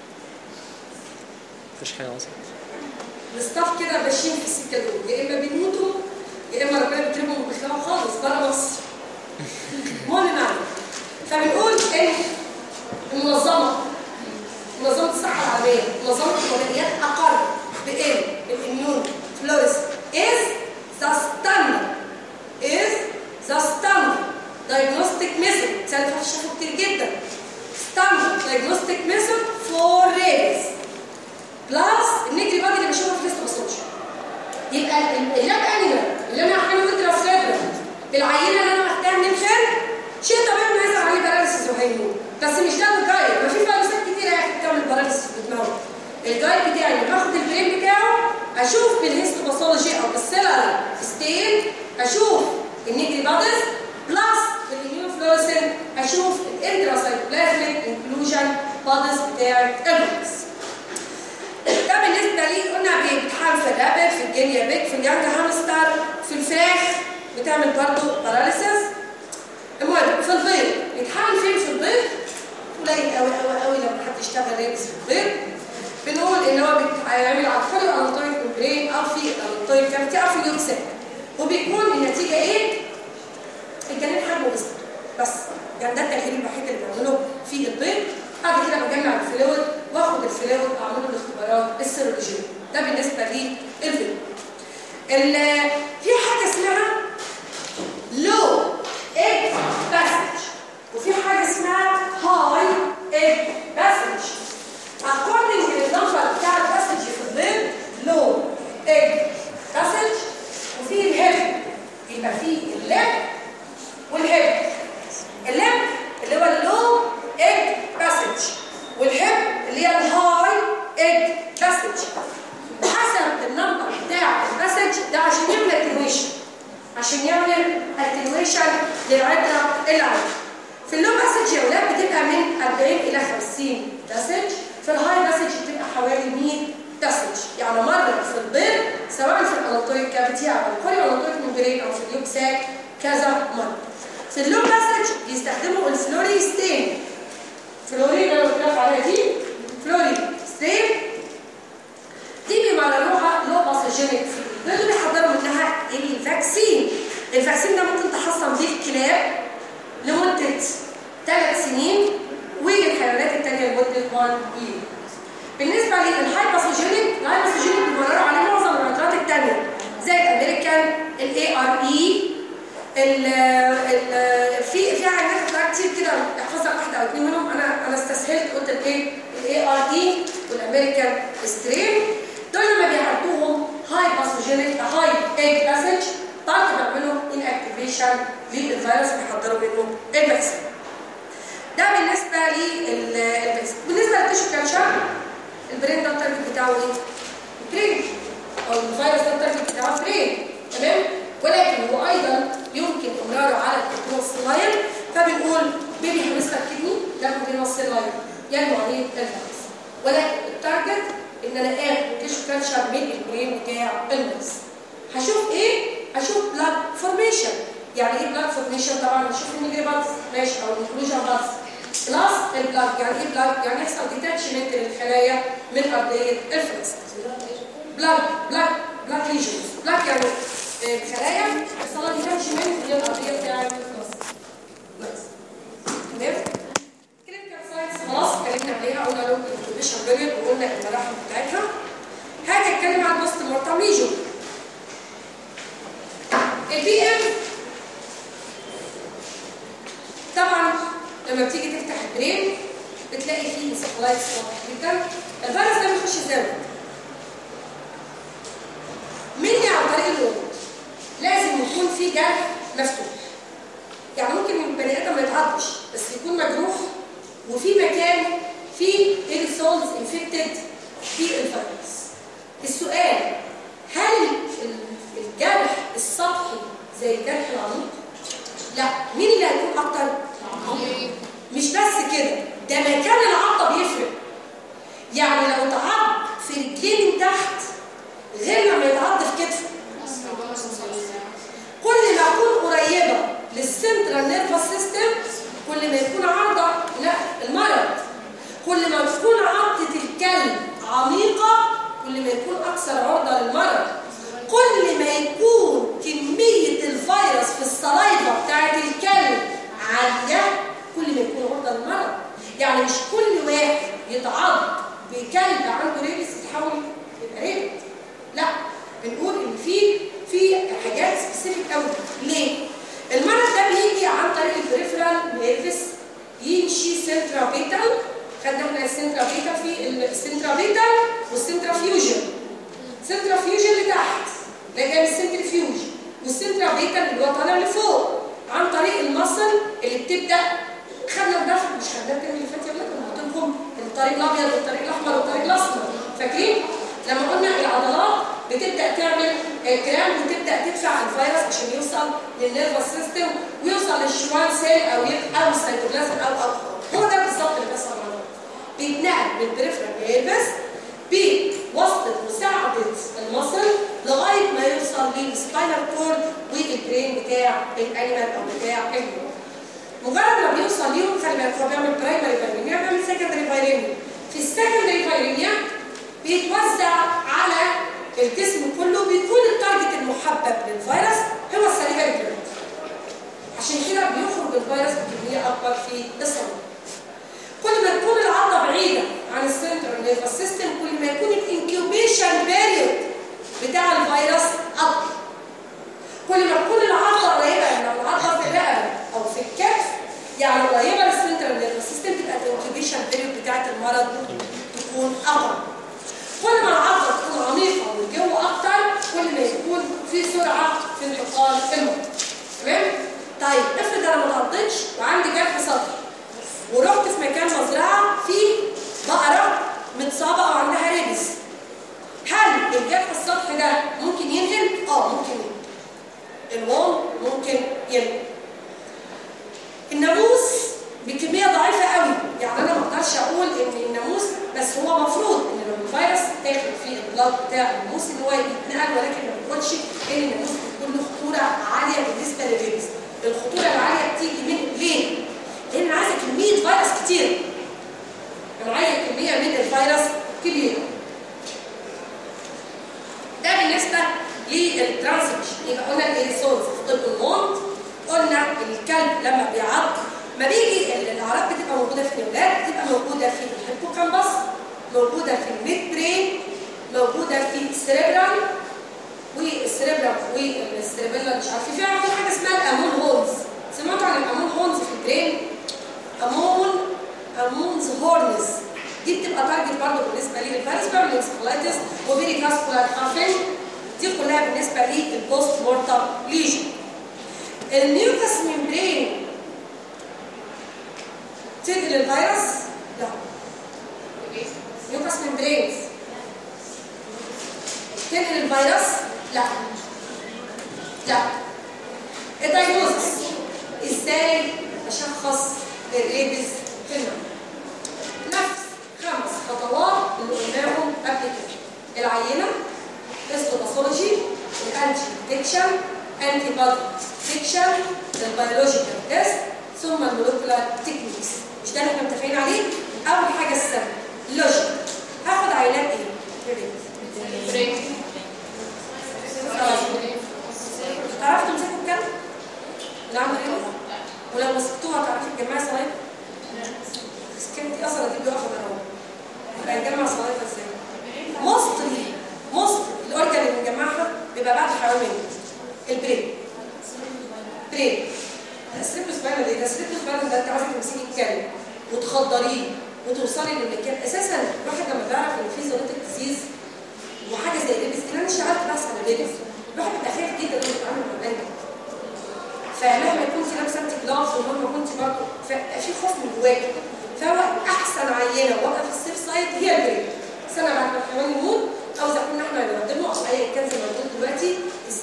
Speaker 3: مفيش حاجة وصلت
Speaker 1: الاستاف كده ماشيين في السكه دول يا اما بيموتوا يا اما ربنا بيكرمهم وبيخلعوا خالص بره مصر المهم معنا فبنقول ان المنظمه منظمه الصحه العالميه منظمه الولاديات اقر بان الاميون فلوريس is the standard is the standard diagnostic method سالفه شافوا كتير جدا standard diagnostic method for rabies بلس النجري بادي اللي بشوفها في لسه باثولوجي يبقى ال- اللاب انيمال اللي انا هعمله انت لو فلابر العينه اللي انا واخداها من الفيلم شيء طبيعي انه يظهر عليه باراليسيس وهيموت بس مش ده الجايد ما في فيروسات كتير يا اخي بتعمل باراليسيس في دماغه الجايد بتاعي لما باخد البرين بتاعه اشوف بالهيستوباثولوجي او بالسيلر ستين اشوف النجري بادز بلس الاميون فلوريسنت اشوف الانتراسايتوبلازميك انكلوجن بادز بتاعت الفيروس ده بالنسبه لي قلنا بيتحال في الرابط في الجينيا بيك في اليانج هامستر في الفراخ بتعمل برضه باراليسيس المهم في البيض بيتحال فين في البيض قليل قوي قوي قوي لما حد يشتغل ريبس في البيض بنقول ان هو بيتعمل على الفولي الانطويك ممبرين او في الانطويك كافيتي او في اليوكسيك وبيكون النتيجه ايه؟ الجنين حجمه بيصغر بس يعني ده التغيير الوحيد اللي بنعمله في البيض بعد كده بجمع الفلويد واخد الفلويد اعمله الاختبارات السيرولوجيه ده بالنسبه للفيلم ال- في حاجه اسمها لو ايج باسج وفي حاجه اسمها هاي ايج باسج according للنمبر بتاع الباسج في البيض لو ايج باسج وفي الهيب يبقى في اللب والهيب اللب اللي هو اللو ايج باسج والهيب اللي هي الهاي ايج باسج حسب النمبر بتاع الباسج ده عشان يعمل اتنويشن عشان يعمل اتنويشن للعبره اللي عنده في اللو باسج يا ولاد بتبقى من 40 الى 50 باسج في الهاي باسج بتبقى حوالي 100 باسج يعني مره في البيض سواء في الانطويك كافيتي او الكولي انطويك ممبرين او في اليوكساك كذا مره في اللو باسج بيستخدموا الفلوري ستين فلوري اللي انا قلت لك عليها دي فلوري ستين دي بيمرروها لو باسجينيك فيه دول بيحضروا منها الفاكسين الفاكسين ده ممكن تحصن بيه الكلاب لمدة ثلاث سنين والحيوانات التانية لمدة 1 year بالنسبة للهايباسوجينيك الهايباسوجينيك بيمرروا عليه معظم العطرات التانية زي الامريكان الاي ار اي ال ال في في عينات اختراع كتير كده احفظها واحده او اثنين منهم انا انا استسهلت قلت الايه الاي ار دي والامريكان ستريم دول لما بيعدوهم هاي باسوجينيك هاي ايج باسج برضه بيعملوا ان اكتيفيشن للفيروس بيحضروا منه الفاكسين ده بالنسبه للفاكسين بالنسبه للتيشو كالتشر البرين ده التارجت بتاعه ايه؟ برين او الفيروس ده التارجت بتاعه برين تمام ولكن هو ايضا يمكن امراره على الكتروس لاين فبنقول بيبي هيمستر كدني ده كتروس لاين ينمو عليه الفيروس ولكن التارجت ان انا اخد تيشو كالتشر من البرين بتاع المريض هشوف ايه؟ هشوف بلاد فورميشن يعني ايه بلاد فورميشن طبعا هشوف النيجري بادز ماشي او الانكلوجن بادز بلس البلاد يعني ايه بلاد؟ يعني يحصل ديتاتشمنت للخلايا من ارضيه الفلس بلاد بلاد بلاد ليجنز بلاد يعني آه، خلايا يحصل لها ديتاتشمنت للارضيه بتاعت الفلس بس تمام؟ كلينيكال ساينس خلاص اتكلمنا عليها قلنا له الانكوبيشن بيريود وقلنا المراحل بتاعتها هاجي اتكلم عن بوست مورتم ليجون البي ام طبعا لما بتيجي تفتح البرين بتلاقي فيه انسفلايتس واضح جدا الفيروس ده بيخش ازاي؟ مني عن طريق الوجود لازم يكون في جرح مفتوح يعني ممكن البني ادم ما يتعضش بس يكون مجروح وفي مكان في ايرسولز انفكتد في الفيروس السؤال هل ال- الجرح السطحي زي الجرح العميق لا مين اللي هيكون اكتر مش بس كده ده مكان العضه بيفرق يعني لو اتعض في رجليه من تحت غير لما يتعض في كتفه كل ما اكون قريبه للسنترال نيرفس سيستم كل ما يكون عرضه لا المرض كل ما تكون عضه الكلب عميقه كل ما يكون اكثر عرضه للمرض كل ما يكون كميه الفيروس في الصلايفه بتاعت الكلب عاليه كل ما يكون عرضه للمرض يعني مش كل واحد يتعض بكلب عنده ريبس يتحول يبقى ريبس لا بنقول ان في في حاجات سبيسيفيك قوي ليه المرض ده بيجي عن طريق البريفرال نيرفس يمشي سنترا بيتال خدنا احنا السنترا بيتال في السنترا بيتال والسنترا فيوجن سنترا فيوجن لتحت ده جاي من السنتر فيوج والسنترا بيتال اللي هو طالع لفوق عن طريق المصل اللي بتبدا خدنا الدفع مش خدناه الترم اللي فات يا ولاد انا قلت لكم الطريق الابيض والطريق الاحمر والطريق الاصفر فاكرين لما قلنا العضلات بتبدا تعمل آه، كرام وتبدا تدفع الفيروس عشان يوصل للنيرفس سيستم ويوصل للشوان سيل او ي- او السيتوبلازم او او أو. هو ده بالظبط اللي بيحصل مع العضلات بيتنقل من البريفرال نيرفس بواسطه مساعده المصل لغايه ما يوصل للسباينال كورد والبرين بتاع الانيمال او بتاع الهيومن مجرد ما بيوصل ليهم خلي بالك هو بيعمل برايمري فايرينيا بيعمل سكندري فايرينيا في السكندري فايرينيا بيتوزع على الجسم كله بيكون التارجت المحبب للفيروس هو السليفري جلاند عشان كده بيخرج الفيروس بكميه اكبر في الصدر كل ما تكون العضله بعيده عن السنترال نيرفس سيستم كل ما يكون الانكيوبيشن بيريود بتاع الفيروس اكبر كل ما تكون العضله قريبه لو العضله في الرقبه او في الكتف يعني قريبه للسنترال نيرفس سيستم تبقى الانكيوبيشن بيريود بتاعت المرض تكون اقل كل ما العضله تكون عميقه والجو اكتر كل ما يكون في سرعه في انتقال المرض تمام طيب افرض انا ما اتعضتش وعندي جرح سطحي ورحت في مكان مزرعه فيه بقره متصابه او عندها ريبس هل الجرح السطحي ده ممكن ينهل؟ اه ممكن ينهل الوام ممكن ينهل الناموس بكميه ضعيفه قوي يعني انا ما اقدرش اقول ان الناموس بس هو مفروض ان لو الفيروس داخل في البلاد بتاع الناموس ان هو يتنقل ولكن ما بنقولش ان الناموس بتكون له خطوره عاليه بالنسبه للفيروس الخطوره العاليه بتيجي من ليه؟ لان انا عايزه كميه فيروس كتير انا عايزه كميه من الفيروس كبيره ده بالنسبه للترانسميشن يبقى قلنا الايريسولز في طب الموت قلنا الكلب لما بيعض ما بيجي ال- الاعراض بتبقى موجوده في الاولاد بتبقى موجوده في الهيبوكامبس موجوده في الميد برين موجوده في السريبرال والسريبرال والسريبيلا مش عارف في فيها في حاجه اسمها الامون هولز سمعتوا عن الامون هولز في البرين امون امونز هورنز دي بتبقى تارجت برضه بالنسبه للفيروس بيعمل انسفالايتس وبيري كاسكولار هافين دي كلها بالنسبه للبوست مورتم ليجن الميوكس ممبرين تنقل الفيروس؟ لا ميوكس ممبرينز تنقل الفيروس؟ لا لا الدايجنوزس ازاي اشخص الريبز في المرض نفس خمس خطوات اللي قلناهم قبل كده العينه هيستوباثولوجي الانتي ديتكشن انتي بادي ديتكشن البيولوجيكال تيست ثم المولكيولار تكنيكس مش ده اللي احنا متفقين عليه اول حاجه السم لوجيك هاخد عينات ايه
Speaker 2: بريك
Speaker 1: تعرفوا تمسكوا الكلب اللي عنده ايه ولو مسكتوها تعرفي تجمعي صلايف الكلب دي اصلا دي بيقف على الهواء يبقى نجمع صلايف ازاي مصري مصري الاورجن اللي بنجمعها بيبقى بعد حوالي البرين برين السليبس بانل ايه ده السليبس بانل ده انت عايزه تمسكي الكلب وتخدريه وتوصلي للمكان اساسا الواحد لما بيعرف ان في ظروف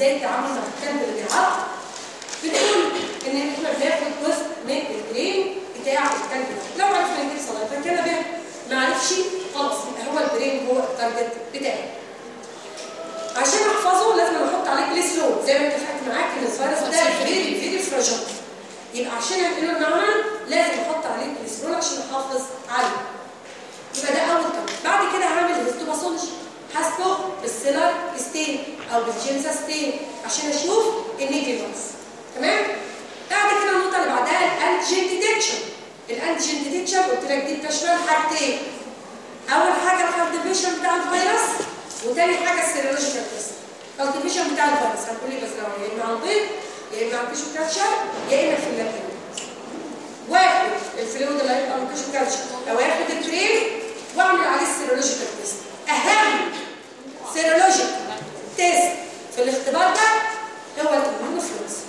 Speaker 1: ازاي التعامل مع الكلب اللي بيعض بنقول ان احنا بناخد جزء من البرين بتاع الكلب ده لو عرفنا نجيب صلاة كان به ما عرفش خلاص يبقى هو البرين هو التارجت بتاعي عشان احفظه لازم احط عليه جليسرول زي ما اتفقت معاك ان الفيروس ده فيري فيري فراجل يبقى عشان انقله المعمل لازم احط عليه جليسرول عشان احافظ عليه يبقى ده اول طريقه بعد كده هعمل هيستوباثولوجي هسبق بالسيلر ستين او بالجينزا ستين عشان اشوف النيجاتيفز تمام بعد كده النقطه اللي بعدها الانتيجين ديتكشن الانتيجين ديتكشن قلت لك دي بتشمل حاجتين اول حاجه الكالتيفيشن بتاع الفيروس وتاني حاجه السيرولوجيكال تيست الكالتيفيشن بتاع الفيروس هتقول لي بس لو يا اما على البيض يا اما على التيشو كاتشر يا اما في اللبن واخد الفلويد اللي هيبقى من التيشو كاتشر او اخد الكريم واعمل عليه السيرولوجيكال تيست اهم سيرولوجيكال تيست في الاختبار ده هو الاميونوفلوس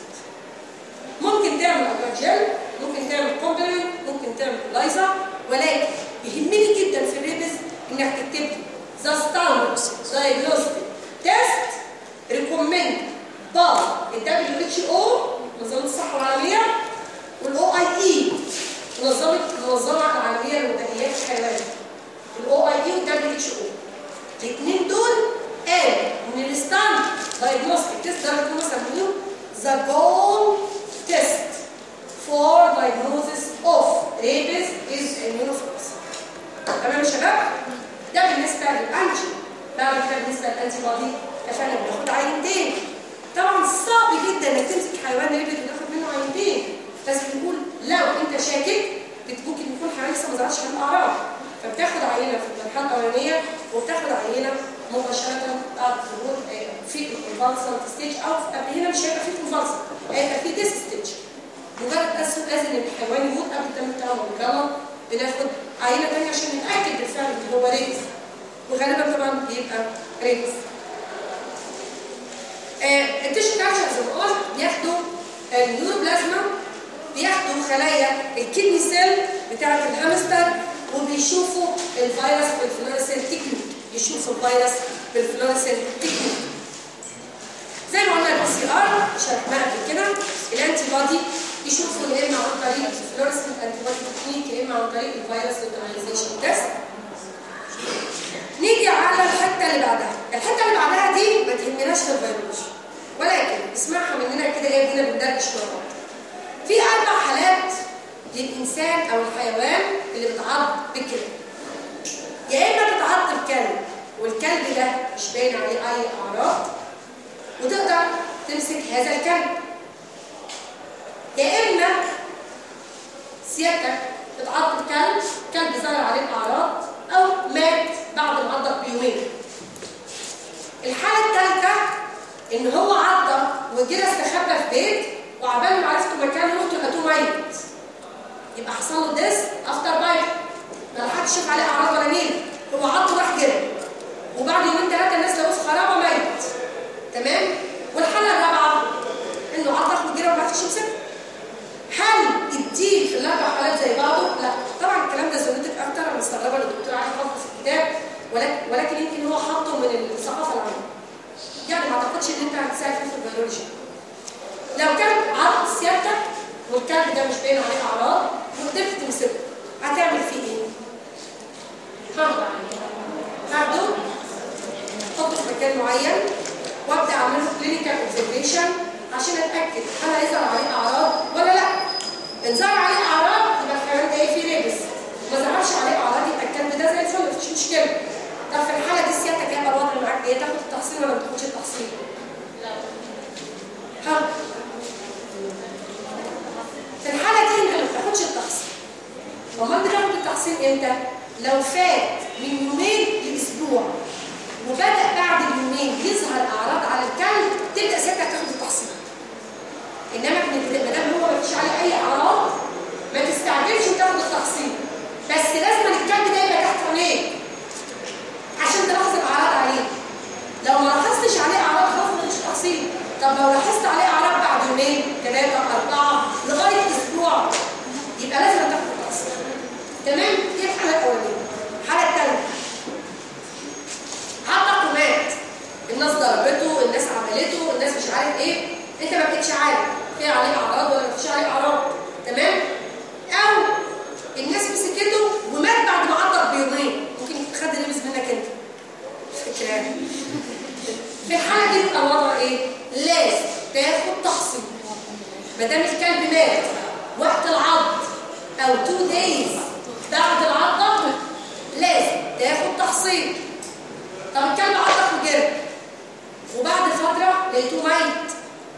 Speaker 1: ممكن تعمل اجراجيل ممكن تعمل كومبلمنت ممكن تعمل لايزا ولكن يهمني جدا في الريبز انك تكتب لي ذا ستاندرد دايجنوستيك تيست ريكومند باي الدبليو اتش او منظمه الصحه العالميه والاو اي اي منظمه المنظمه العالميه للمنتجات الحيوانيه الاو اي اي والدبليو اتش او الاثنين دول قالوا ان الستاندرد دايجنوستيك تيست ده بيكون مسمينه ذا جول test for diagnosis of rabies is immunofluorescence. تمام يا شباب؟ ده بالنسبه للانتي بعد كده بالنسبه للانتي بودي اتفقنا بناخد عينتين طبعا صعب جدا انك تمسك حيوان ريبيد وتاخد منه عينتين بس بنقول لو انت شاكك ممكن يكون حيوان لسه ما ظهرش عليه الاعراض فبتاخد عينه في المرحله الاولانيه وبتاخد عينه مباشره بعد ظهور في الكونفالسنت ستيج او قبل هنا مش هيبقى في كونفالسنت هيبقى في ديس ستيج مجرد بس لازم الحيوان يموت قبل الدم بتاعه ما بيجرب بناخد عينه ثانيه عشان نتاكد بالفعل ان هو ريبس وغالبا طبعا بيبقى ريبس آه التيشو كالتشر زي ما قلت بياخدوا النيوروبلازما بياخدوا خلايا الكدني سيل بتاعه الهامستر وبيشوفوا الفيروس بالفلوريسنت تكنيك يشوفوا الفيروس بالفلوريسنت تكنيك زي ما قلنا البي سي ار شرحناها قبل كده الانتي بودي يشوفوا يا اما عن طريق الفلوريسنت انتي بودي تكنيك يا اما عن طريق الفيروس لوكاليزيشن تيست نيجي على الحته اللي بعدها الحته اللي بعدها دي ما تهمناش في الفيروس ولكن اسمعها مننا كده ايه دينا بندردش مع بعض في اربع حالات للانسان او الحيوان اللي بتعض بالكلب يا اما بتعض الكلب والكلب ده مش باين عليه اي اعراض وتقدر تمسك هذا الكلب يا اما سيادتك بتعض الكلب كلب ظهر عليه اعراض او مات بعد ما عضك بيومين الحاله الثالثه ان هو عضك وجرى استخبى في بيت وعبال ما عرفتوا مكانه رحتوا لقيتوه ميت يبقى حصل له ديس افتر بايت ما حدش شاف عليه اعراض ولا نيل هو عضه راح جري وبعد يومين ثلاثه الناس لقوه في خرابه ميت تمام والحاله الرابعه انه عضك وجري وما عرفتش يمسكه هل الديل في الاربع حالات زي بعضه؟ لا طبعا الكلام ده زودتك اكتر انا مستغربه ان الدكتور عارف حاطه في الكتاب ولكن, ولكن يمكن هو حاطه من الثقافه العامه يعني ما اعتقدش ان انت هتساعد فيه في البيولوجي لو كان عض سيادتك والكلب ده مش باين عليه اعراض وقدرت تمسكه هتعمل فيه ايه؟ ها هاخده احطه في مكان معين وابدا اعمل له كلينيكال اوبزرفيشن عشان اتاكد هل هيظهر عليه اعراض ولا لا ان ظهر عليه اعراض يبقى الحيوان ده ايه فيه ريبس ما ظهرش عليه اعراض يبقى الكلب ده زي الفل مفيش مشكله طب في الحاله دي سيادتك هيبقى الوضع معاك ايه تاخد التحصيل ولا ما تاخدش التحصيل؟ ها في الحاله دي انت ما بتاخدش التحصيل امال بتاخد التحصيل امتى؟ لو فات من يومين لاسبوع وبدا بعد اليومين يظهر اعراض على الكلب تبدا ساعتها تاخد التحصيل انما ما دام هو ما فيش عليه اي اعراض ما تستعجلش وتاخد التحصيل بس لازم الكلب ده يبقى تحت عينيك عشان تلاحظ الاعراض عليه لو ما لاحظتش عليه اعراض خلاص ما تاخدش تحصيل طب لو لاحظت عليه اعراض بعد يومين ثلاثه اربعه لغايه اسبوع يبقى لازم تاخد التحصيل تمام دي الحاله الاولانيه الحاله الثانيه حطك ومات الناس ضربته الناس عملت عملته الناس مش عارف ايه انت ما بقتش عارف في عليه اعراض ولا ما فيش عليه اعراض تمام او الناس مسكته ومات بعد ما عضك بيومين ممكن خد لبس منك انت فكرة في الحاله دي يبقى الوضع ايه لازم تاخد تحصيل ما دام الكلب مات وقت العض او 2 دايز بعد العضه لازم تاخد تحصيل طب الكلب عضك وجرب وبعد فتره لقيته ميت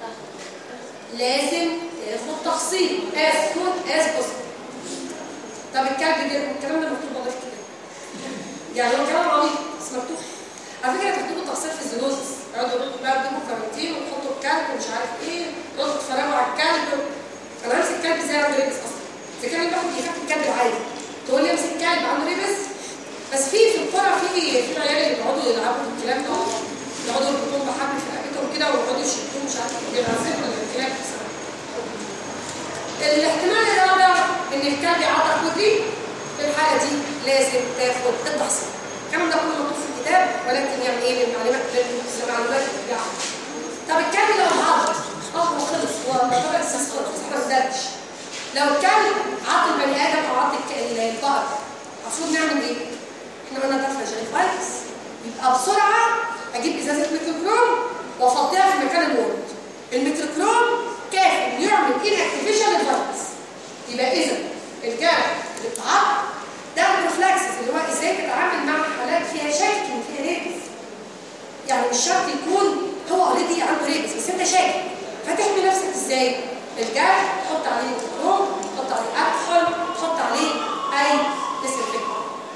Speaker 1: لازم تاخد تحصيل as soon as possible طب الكلب جرب الكلام ده مكتوب والله في الكتاب يعني هو كلام عميق بس مكتوب على فكره مكتوب التفصيل في الزينوزس يقعدوا يقولوا بقى يجيبوا كارانتين ويحطوا الكلب ومش عارف ايه يقعدوا يتفرجوا على الكلب انا همسك الكلب ازاي عنده ريبس اصلا اذا كان الواحد بيخاف من الكلب العادي تقول لي امسك كلب عنده ريبس بس في في القرى في في العيال اللي بيقعدوا يلعبوا بالكلام ده يقعدوا يربطوهم بحبل في رقبتهم كده ويقعدوا يشدوهم مش عارف ايه بيعذبوا الكلاب بصراحه الاحتمال الرابع ان الكلب يعضك ودي في الحاله دي لازم تاخد التحصيل الكلام ده كله مكتوب في الكتاب ولكن يعني ايه للمعلومات للمعلومات بتاعه طب الكلب لو عض اه هو خلص هو طبعا اساس خلص احنا ما بدأتش لو الكلب عض البني ادم او عض الك- البقر المفروض نعمل ايه؟ احنا قلنا ده فلاجيل فايروس يبقى بسرعه اجيب ازازه ميكروكروم وافضيها في مكان الورد الميكروكروم كافي انه يعمل ان اكتيفيشن للفيروس يبقى اذا الكلب اللي اتعض ده البروفلاكسس اللي هو ازاي تتعامل مع حالات فيها شك ان فيها ريبس يعني مش شرط يكون هو اوريدي عنده ريبس بس انت شاكك فتحمي نفسك ازاي؟ الجرح تحط عليه ميكروكروم تحط عليه الكحول تحط عليه اي ديسانفكتنت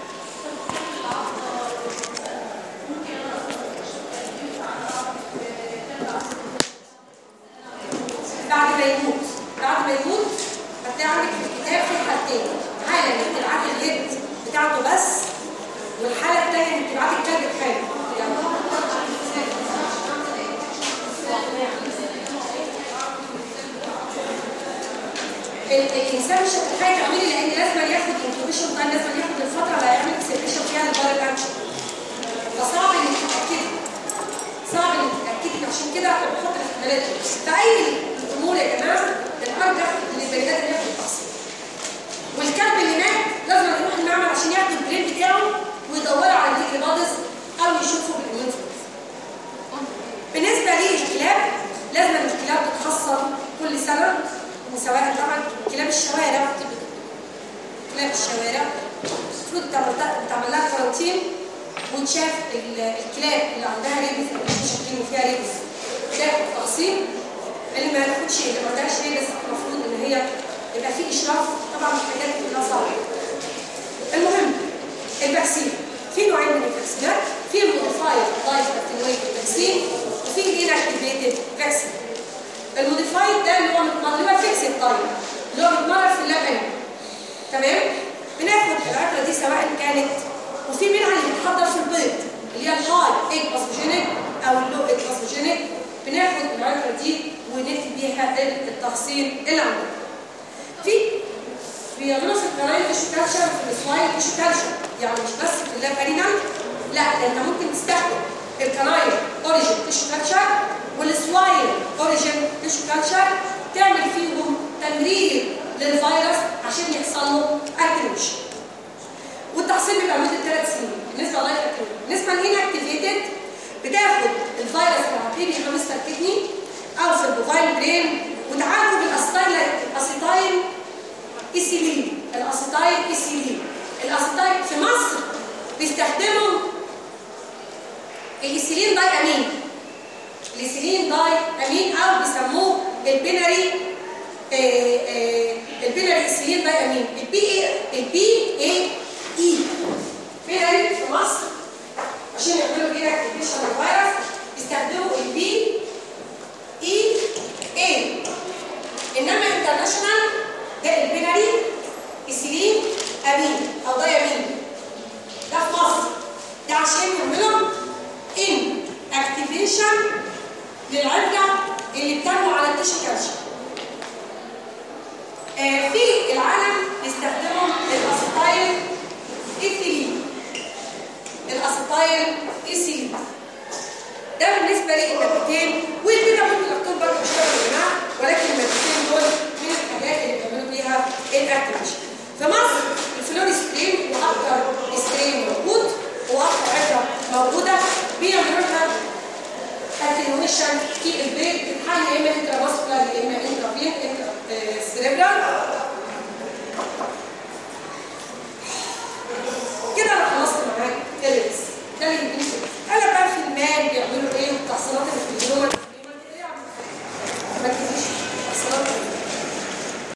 Speaker 1: بعد ما يموت بعد ما يموت هتلاقي عندك في الكتاب في حالتين حاله انك تبعت اليد بتاعته بس والحاله الثانيه انك تبعت الكلب بحاله يعني ال- الانسان مش هتتخيل تعملي لان لازم ياخد انكوبيشن تايم لازم ياخد الفتره اللي هيعمل اكسبريشن فيها الفايرال اكشن فصعب انك تتاكدي صعب انك تتاكدي عشان كده بحط الاحتمالات فاي الامور يا جماعه الارجح ان البني ادم ياخد التحصيل والكلب اللي مات لازم يروح المعمل عشان ياخد البرين بتاعه ويدوروا على الليكري بادز او يشوفوا بالاميون بالنسبه للكلاب لازم الكلاب تتحصن كل سنه سواء طبعا كلاب الشوارع كلاب الشوارع المفروض تعمل تعمل لها كارانتين وتشاف ال- الكلاب اللي عندها ريبس اللي مش شاكين فيها ريبس تاخد تقسيم اللي ما ياخدش اللي ما عندهاش ريبس المفروض ان هي يبقى في اشراف طبعا الحاجات دي كلها صعبه المهم الفاكسين في نوعين من الفاكسينات في الموديفايد لايف اتنويت فاكسين وفي الانكتيفيتد فاكسين الموديفايد ده اللي هو متمرر اللي هو فيكس تايم اللي هو متمرر في اللبن تمام بناخد العطره دي سواء كانت وفي منها اللي بتحضر في البيض اللي هي الهاي ايج باسوجينيك او اللو ايج باسوجينيك بناخد العطره دي ونكتب بيها التحصين اللي عندنا في بيعملوا في القرايه تيشو كالشر في السوايل تيشو كالشر يعني مش بس في اللاب ارينال لا ده انت ممكن تستخدم الكنايل اوريجين تيشو كالشر والسوايل اوريجين تيشو كالشر تعمل فيهم تمرير للفيروس عشان يحصل له اكتيفيشن والتحصيل بيبقى مده ثلاث سنين بالنسبه للايف اكتيفيتي بالنسبه للانكتيفيتد بتاخد الفيروس بتاع بيبي هامستر كدني او في البوفايل برين وتعالجوا بالاسيتايل اسيتايل ايثيلين الاسيتايل ايثيلين الاسيتايل في مصر بيستخدموا الايثيلين داي امين الايثيلين داي امين او بيسموه البيناري آه، آه، البيناري ايثيلين داي امين البي اي البي اي اي بيناري في مصر عشان يعملوا كده اكتيفيشن للفيروس يستخدموا البي اي اي انما انترناشونال ده البيناري ايثيلين امين او داي امين ده في مصر ده عشان يعملوا ان اكتيفيشن للعرجة اللي بتنمو على التيشو كالشر آه في العالم بيستخدموا الاسيتايل ايثيلين الاسيتايل ايثيلين ده بالنسبه للمادتين والبيتا ممكن لاكتون برضه بيشتغل يا جماعه ولكن المادتين دول من الحاجات اللي بيعملوا بيها الاكتيفيشن فمعظم